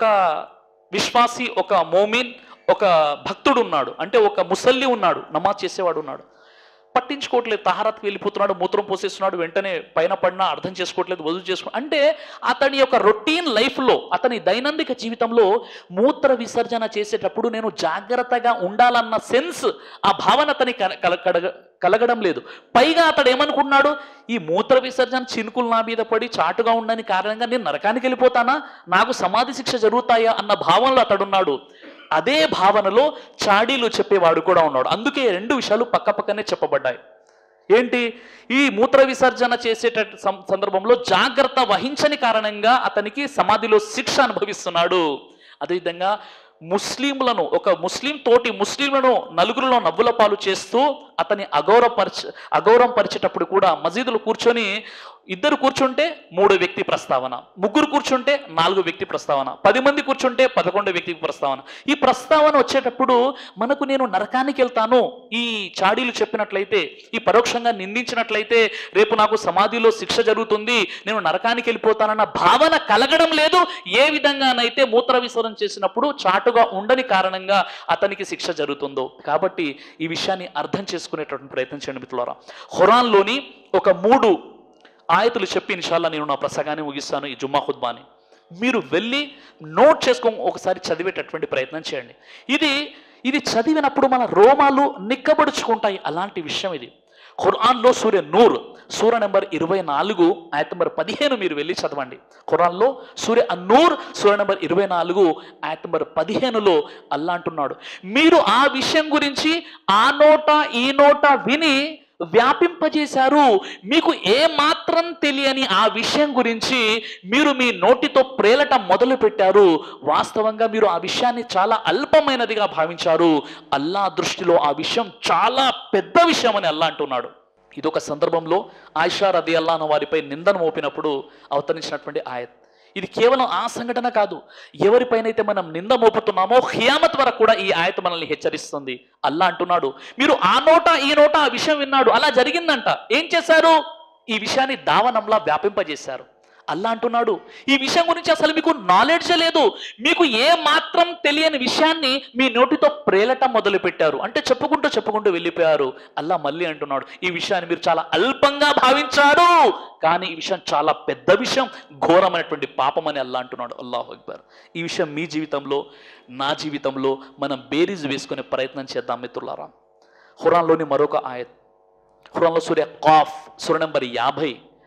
విశ్వాసి ఒక మోమిన్ ఒక భక్తుడు ఉన్నాడు అంటే ఒక ముసల్లి ఉన్నాడు నమాజ్ చేసేవాడు ఉన్నాడు పట్టించుకోవట్లేదు తహారత్కి వెళ్ళిపోతున్నాడు మూత్రం పోసేస్తున్నాడు వెంటనే పైన పడినా అర్థం చేసుకోవట్లేదు వదులు చేసుకో అంటే అతని యొక్క రొటీన్ లైఫ్లో అతని దైనందిక జీవితంలో మూత్ర విసర్జన చేసేటప్పుడు నేను జాగ్రత్తగా ఉండాలన్న సెన్స్ ఆ భావన అతని కల- కల- కడగ- కలగడం లేదు పైగా అతడు ఏమనుకున్నాడు ఈ మూత్ర విసర్జన చినుకులు నా మీద పడి చాటుగా ఉండని కారణంగా నేను నరకానికి వెళ్ళిపోతానా నాకు సమాధి శిక్ష జరుగుతాయా అన్న భావనలో అతడున్నాడు అదే భావనలో చాడీలు చెప్పేవాడు కూడా ఉన్నాడు అందుకే రెండు విషయాలు పక్కపక్కనే చెప్పబడ్డాయి ఏంటి ఈ మూత్ర విసర్జన చేసేట సం- సందర్భంలో జాగ్రత్త వహించని కారణంగా అతనికి సమాధిలో శిక్ష అనుభవిస్తున్నాడు అదేవిధంగా ముస్లింలను ఒక ముస్లిం తోటి ముస్లింలను నలుగురిలో నవ్వుల పాలు చేస్తూ అతని అగౌరవపరచ అగౌరవం పరిచేటప్పుడు కూడా మసీదులు కూర్చొని ఇద్దరు కూర్చుంటే మూడు వ్యక్తి ప్రస్తావన ముగ్గురు కూర్చుంటే నాలుగు వ్యక్తి ప్రస్తావన పది మంది కూర్చుంటే పదకొండు వ్యక్తి ప్రస్తావన ఈ ప్రస్తావన వచ్చేటప్పుడు మనకు నేను నరకానికి వెళ్తాను ఈ చాడీలు చెప్పినట్లయితే ఈ పరోక్షంగా నిందించినట్లయితే రేపు నాకు సమాధిలో శిక్ష జరుగుతుంది నేను నరకానికి వెళ్ళిపోతానన్న భావన కలగడం లేదు ఏ విధంగానైతే మూత్ర విసర్జన చేసినప్పుడు చాటుగా ఉండని కారణంగా అతనికి శిక్ష జరుగుతుందో కాబట్టి ఈ విషయాన్ని అర్థం చేసుకునేటటువంటి ప్రయత్నం చేయండి మిత్రులారా ఖురాన్లోని ఒక మూడు ఆయతులు చెప్పి ఇన్షాల్లా నేను నా ప్రసంగాన్ని ముగిస్తాను ఈ జుమ్మా ఖుద్బాని మీరు వెళ్ళి నోట్ చేసుకొని ఒకసారి చదివేటటువంటి ప్రయత్నం చేయండి ఇది ఇది చదివినప్పుడు మన రోమాలు నిక్కబడుచుకుంటాయి అలాంటి విషయం ఇది ఖురాన్లో సూర్య నూర్ సూర నెంబర్ ఇరవై నాలుగు ఆయత నెంబర్ పదిహేను మీరు వెళ్ళి చదవండి ఖురాన్లో సూర్య అన్నూర్ సూర నెంబర్ ఇరవై నాలుగు ఆయత నెంబర్ పదిహేనులో అల్లా అంటున్నాడు మీరు ఆ విషయం గురించి ఆ నోట ఈ నోట విని వ్యాపింపజేశారు మీకు ఏ మాత్రం తెలియని ఆ విషయం గురించి మీరు మీ నోటితో ప్రేలట మొదలు పెట్టారు వాస్తవంగా మీరు ఆ విషయాన్ని చాలా అల్పమైనదిగా భావించారు అల్లా దృష్టిలో ఆ విషయం చాలా పెద్ద విషయం అని అల్లా అంటున్నాడు ఇది ఒక సందర్భంలో ఆయిషా రది అల్లా అన్న వారిపై నిందను మోపినప్పుడు అవతరించినటువంటి ఆయత్ ఇది కేవలం ఆ సంఘటన కాదు ఎవరిపైనైతే మనం నింద మోపుతున్నామో ఖియామత్ వరకు కూడా ఈ ఆయత మనల్ని హెచ్చరిస్తుంది అల్లా అంటున్నాడు మీరు ఆ నోట ఈ నోట ఆ విషయం విన్నాడు అలా జరిగిందంట ఏం చేశారు ఈ విషయాన్ని దావనంలా వ్యాపింపజేశారు అల్లా అంటున్నాడు ఈ విషయం గురించి అసలు మీకు నాలెడ్జ్ లేదు మీకు ఏ మాత్రం తెలియని విషయాన్ని మీ నోటితో ప్రేలటం మొదలు పెట్టారు అంటే చెప్పుకుంటూ చెప్పుకుంటూ వెళ్ళిపోయారు అల్లా మళ్ళీ అంటున్నాడు ఈ విషయాన్ని మీరు చాలా అల్పంగా భావించారు కానీ ఈ విషయం చాలా పెద్ద విషయం ఘోరమైనటువంటి పాపం అని అల్లా అంటున్నాడు అల్లాహు అక్బర్ ఈ విషయం మీ జీవితంలో నా జీవితంలో మనం బేరీజ్ వేసుకునే ప్రయత్నం చేద్దాం మిత్రులారా ఖురాన్లోని మరొక ఆయత్ ఖురాన్లో సూర్య కాఫ్ సూర్య నెంబర్ యాభై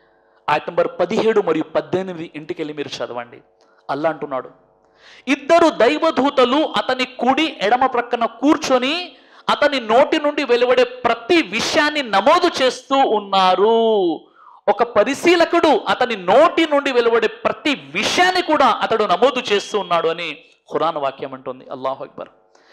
ఆయత నంబర్ పదిహేడు మరియు పద్దెనిమిది ఇంటికి వెళ్ళి మీరు చదవండి అల్లా అంటున్నాడు ఇద్దరు దైవదూతలు అతని కుడి ఎడమ ప్రక్కన కూర్చొని అతని నోటి నుండి వెలువడే ప్రతి విషయాన్ని నమోదు చేస్తూ ఉన్నారు ఒక పరిశీలకుడు అతని నోటి నుండి వెలువడే ప్రతి విషయాన్ని కూడా అతడు నమోదు చేస్తూ ఉన్నాడు అని ఖురాన్ వాక్యం అంటుంది అల్లాహు అక్బర్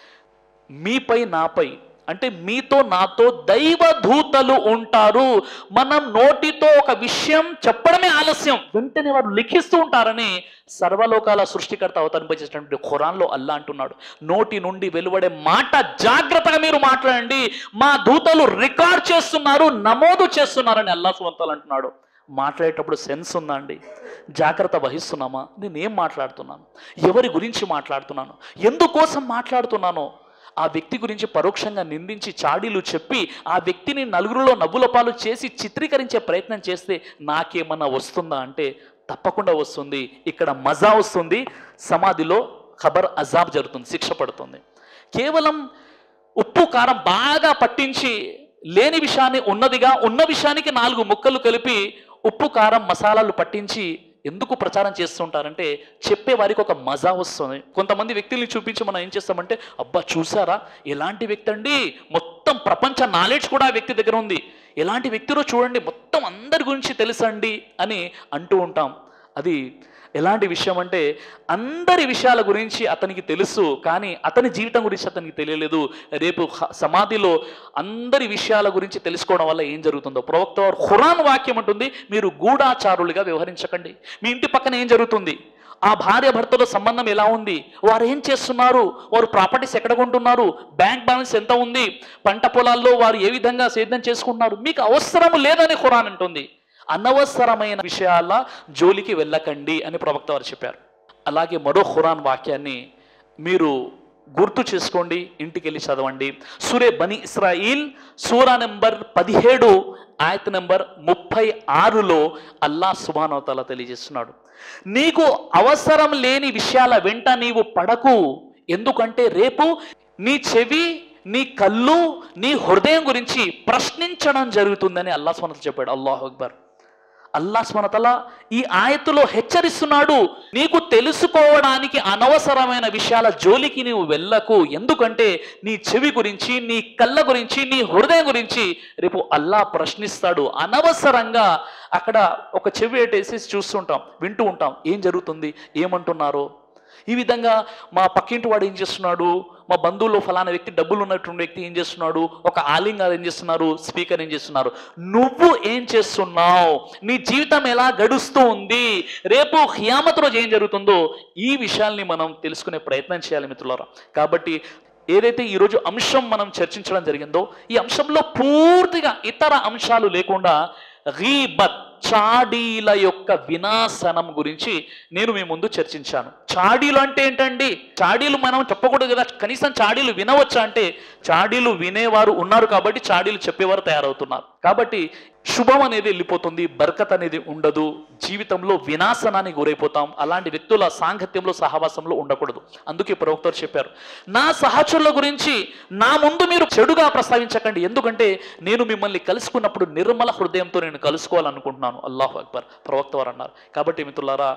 మీపై నాపై అంటే మీతో నాతో దైవదూతలు ఉంటారు మనం నోటితో ఒక విషయం చెప్పడమే ఆలస్యం వెంటనే వారు లిఖిస్తూ ఉంటారని సర్వలోకాల సృష్టికర్త అవతరింపజేసినటువంటి ఖురాన్లో అల్లా అంటున్నాడు నోటి నుండి వెలువడే మాట జాగ్రత్తగా మీరు మాట్లాడండి మా దూతలు రికార్డ్ చేస్తున్నారు నమోదు చేస్తున్నారని అల్లా సువంతాలు అంటున్నాడు మాట్లాడేటప్పుడు సెన్స్ ఉందా అండి జాగ్రత్త వహిస్తున్నామా నేను ఏం మాట్లాడుతున్నాను ఎవరి గురించి మాట్లాడుతున్నాను ఎందుకోసం మాట్లాడుతున్నానో ఆ వ్యక్తి గురించి పరోక్షంగా నిందించి చాడీలు చెప్పి ఆ వ్యక్తిని నలుగురిలో నవ్వుల పాలు చేసి చిత్రీకరించే ప్రయత్నం చేస్తే నాకేమన్నా వస్తుందా అంటే తప్పకుండా వస్తుంది ఇక్కడ మజా వస్తుంది సమాధిలో ఖబర్ అజాబ్ జరుగుతుంది శిక్ష పడుతుంది కేవలం ఉప్పు కారం బాగా పట్టించి లేని విషయాన్ని ఉన్నదిగా ఉన్న విషయానికి నాలుగు ముక్కలు కలిపి ఉప్పు కారం మసాలాలు పట్టించి ఎందుకు ప్రచారం చేస్తుంటారంటే చెప్పే వారికి ఒక మజా వస్తుంది కొంతమంది వ్యక్తుల్ని చూపించి మనం ఏం చేస్తామంటే అబ్బా చూసారా ఎలాంటి వ్యక్తి అండి మొత్తం ప్రపంచ నాలెడ్జ్ కూడా ఆ వ్యక్తి దగ్గర ఉంది ఎలాంటి వ్యక్తిలో చూడండి మొత్తం అందరి గురించి తెలుసండి అని అంటూ ఉంటాం అది ఎలాంటి విషయం అంటే అందరి విషయాల గురించి అతనికి తెలుసు కానీ అతని జీవితం గురించి అతనికి తెలియలేదు రేపు హ- సమాధిలో అందరి విషయాల గురించి తెలుసుకోవడం వల్ల ఏం జరుగుతుందో ప్రవక్త వారు ఖురాన్ వాక్యం ఉంటుంది మీరు గూఢాచారులుగా వ్యవహరించకండి మీ ఇంటి పక్కన ఏం జరుగుతుంది ఆ భార్య భర్తల సంబంధం ఎలా ఉంది వారు ఏం చేస్తున్నారు వారు ప్రాపర్టీస్ ఎక్కడ కొంటున్నారు బ్యాంక్ బ్యాలెన్స్ ఎంత ఉంది పంట పొలాల్లో వారు ఏ విధంగా సేద్యం చేసుకుంటున్నారు మీకు అవసరం లేదని ఖురాన్ అంటుంది అనవసరమైన విషయాల జోలికి వెళ్ళకండి అని ప్రవక్త వారు చెప్పారు అలాగే మరో ఖురాన్ వాక్యాన్ని మీరు గుర్తు చేసుకోండి ఇంటికి వెళ్ళి చదవండి సూరే బని ఇస్రాయిల్ సూరా నెంబర్ పదిహేడు ఆయత నెంబర్ ముప్పై ఆరులో అల్లా సుబానవతాల తెలియజేస్తున్నాడు నీకు అవసరం లేని విషయాల వెంట నీవు పడకు ఎందుకంటే రేపు నీ చెవి నీ కళ్ళు నీ హృదయం గురించి ప్రశ్నించడం జరుగుతుందని అల్లా స్వనత చెప్పాడు అల్లాహ్ అక్బర్ అల్లా స్మరతల ఈ ఆయతులో హెచ్చరిస్తున్నాడు నీకు తెలుసుకోవడానికి అనవసరమైన విషయాల జోలికి నీవు వెళ్ళకు ఎందుకంటే నీ చెవి గురించి నీ కళ్ళ గురించి నీ హృదయం గురించి రేపు అల్లా ప్రశ్నిస్తాడు అనవసరంగా అక్కడ ఒక చెవి ఎట్టేసి చూస్తుంటాం వింటూ ఉంటాం ఏం జరుగుతుంది ఏమంటున్నారో ఈ విధంగా మా పక్కింటి వాడు ఏం చేస్తున్నాడు మా బంధువుల్లో ఫలానా వ్యక్తి డబ్బులు ఉన్నటువంటి వ్యక్తి ఏం చేస్తున్నాడు ఒక ఆలింగ్ గారు ఏం చేస్తున్నారు స్పీకర్ ఏం చేస్తున్నారు నువ్వు ఏం చేస్తున్నావు నీ జీవితం ఎలా గడుస్తూ ఉంది రేపు హియామత్ రోజు ఏం జరుగుతుందో ఈ విషయాల్ని మనం తెలుసుకునే ప్రయత్నం చేయాలి మిత్రులారా కాబట్టి ఏదైతే ఈరోజు అంశం మనం చర్చించడం జరిగిందో ఈ అంశంలో పూర్తిగా ఇతర అంశాలు లేకుండా గీబత్ చాడీల యొక్క వినాశనం గురించి నేను మీ ముందు చర్చించాను చాడీలు అంటే ఏంటండి చాడీలు మనం చెప్పకూడదు కదా కనీసం చాడీలు వినవచ్చా అంటే చాడీలు వినేవారు ఉన్నారు కాబట్టి చాడీలు చెప్పేవారు తయారవుతున్నారు కాబట్టి శుభం అనేది వెళ్ళిపోతుంది బర్కత్ అనేది ఉండదు జీవితంలో వినాశనానికి గురైపోతాం అలాంటి వ్యక్తుల సాంగత్యంలో సహవాసంలో ఉండకూడదు అందుకే ప్రవక్తలు చెప్పారు నా సహచరుల గురించి నా ముందు మీరు చెడుగా ప్రస్తావించకండి ఎందుకంటే నేను మిమ్మల్ని కలుసుకున్నప్పుడు నిర్మల హృదయంతో నేను కలుసుకోవాలనుకుంటున్నాను అల్లాహు అక్బర్ ప్రవక్త వారు అన్నారు కాబట్టి మిత్రులారా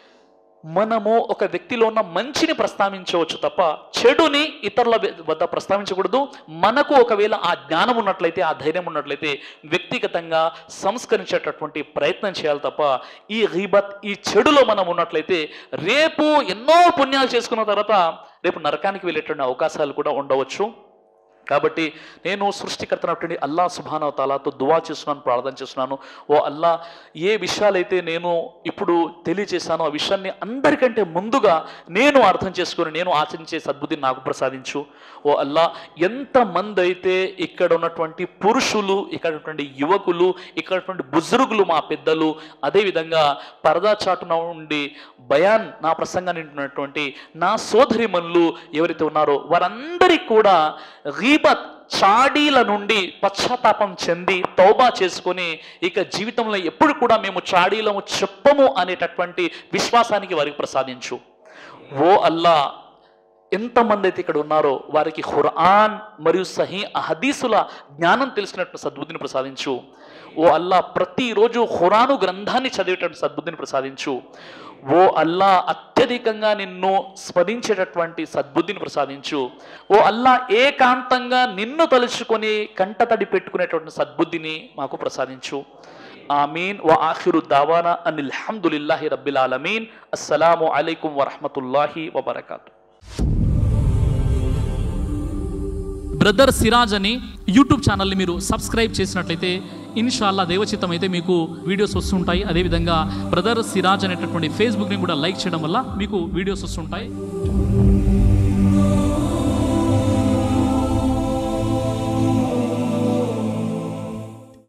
మనము ఒక వ్యక్తిలో ఉన్న మంచిని ప్రస్తావించవచ్చు తప్ప చెడుని ఇతరుల వద్ద ప్రస్తావించకూడదు మనకు ఒకవేళ ఆ జ్ఞానం ఉన్నట్లయితే ఆ ధైర్యం ఉన్నట్లయితే వ్యక్తిగతంగా సంస్కరించేటటువంటి ప్రయత్నం చేయాలి తప్ప ఈ రీబత్ ఈ చెడులో మనం ఉన్నట్లయితే రేపు ఎన్నో పుణ్యాలు చేసుకున్న తర్వాత రేపు నరకానికి వెళ్ళేటువంటి అవకాశాలు కూడా ఉండవచ్చు కాబట్టి నేను సృష్టికర్తనటువంటి అల్లా సుభానవ తాలాతో దువా చేస్తున్నాను ప్రార్థన చేస్తున్నాను ఓ అల్లా ఏ విషయాలైతే నేను ఇప్పుడు తెలియజేశానో ఆ విషయాన్ని అందరికంటే ముందుగా నేను అర్థం చేసుకొని నేను ఆచరించే సద్బుద్ధిని నాకు ప్రసాదించు ఓ అల్లా ఎంతమంది అయితే ఇక్కడ ఉన్నటువంటి పురుషులు ఇక్కడ ఉన్నటువంటి యువకులు ఇక్కడ ఉన్నటువంటి బుజుర్గులు మా పెద్దలు అదేవిధంగా పరదా చాటున ఉండి బయాన్ నా ప్రసంగాన్ని వింటున్నటువంటి నా సోదరిమణులు ఎవరైతే ఉన్నారో వారందరికీ కూడా గీబత్ చాడీల నుండి పశ్చాత్తాపం చెంది తౌబా చేసుకొని ఇక జీవితంలో ఎప్పుడు కూడా మేము చాడీలము చెప్పము అనేటటువంటి విశ్వాసానికి వారికి ప్రసాదించు ఓ అల్లా ఎంతమంది అయితే ఇక్కడ ఉన్నారో వారికి ఖురాన్ మరియు సహీ హదీసుల జ్ఞానం తెలిసినట్టు సద్బుద్ధిని ప్రసాదించు ఓ అల్లా ప్రతిరోజు ఖురాను గ్రంథాన్ని చదివేటటువంటి సద్బుద్ధిని ప్రసాదించు ఓ అల్లా అత్యధికంగా నిన్ను స్మరించేటటువంటి సద్బుద్ధిని ప్రసాదించు ఓ అల్లా ఏకాంతంగా నిన్ను తలుచుకొని కంటతడి పెట్టుకునేటువంటి సద్బుద్ధిని మాకు ప్రసాదించు ఆమీన్ వ ఆఖిరు దావానా అనిల్ హమ్దులిల్లాహి రబ్బిల్ ఆలమీన్ అస్సలాము అలైకుం వరహమతుల్లాహి వబర్కాతు బ్రదర్ సిరాజ్ అని యూట్యూబ్ ఛానల్ని మీరు సబ్స్క్రైబ్ చేసినట్లయితే ఇన్షాల్లా దేవచిత్తం అయితే మీకు వీడియోస్ వస్తుంటాయి అదేవిధంగా బ్రదర్ సిరాజ్ అనేటటువంటి ఫేస్బుక్ని కూడా లైక్ చేయడం వల్ల మీకు వీడియోస్ వస్తుంటాయి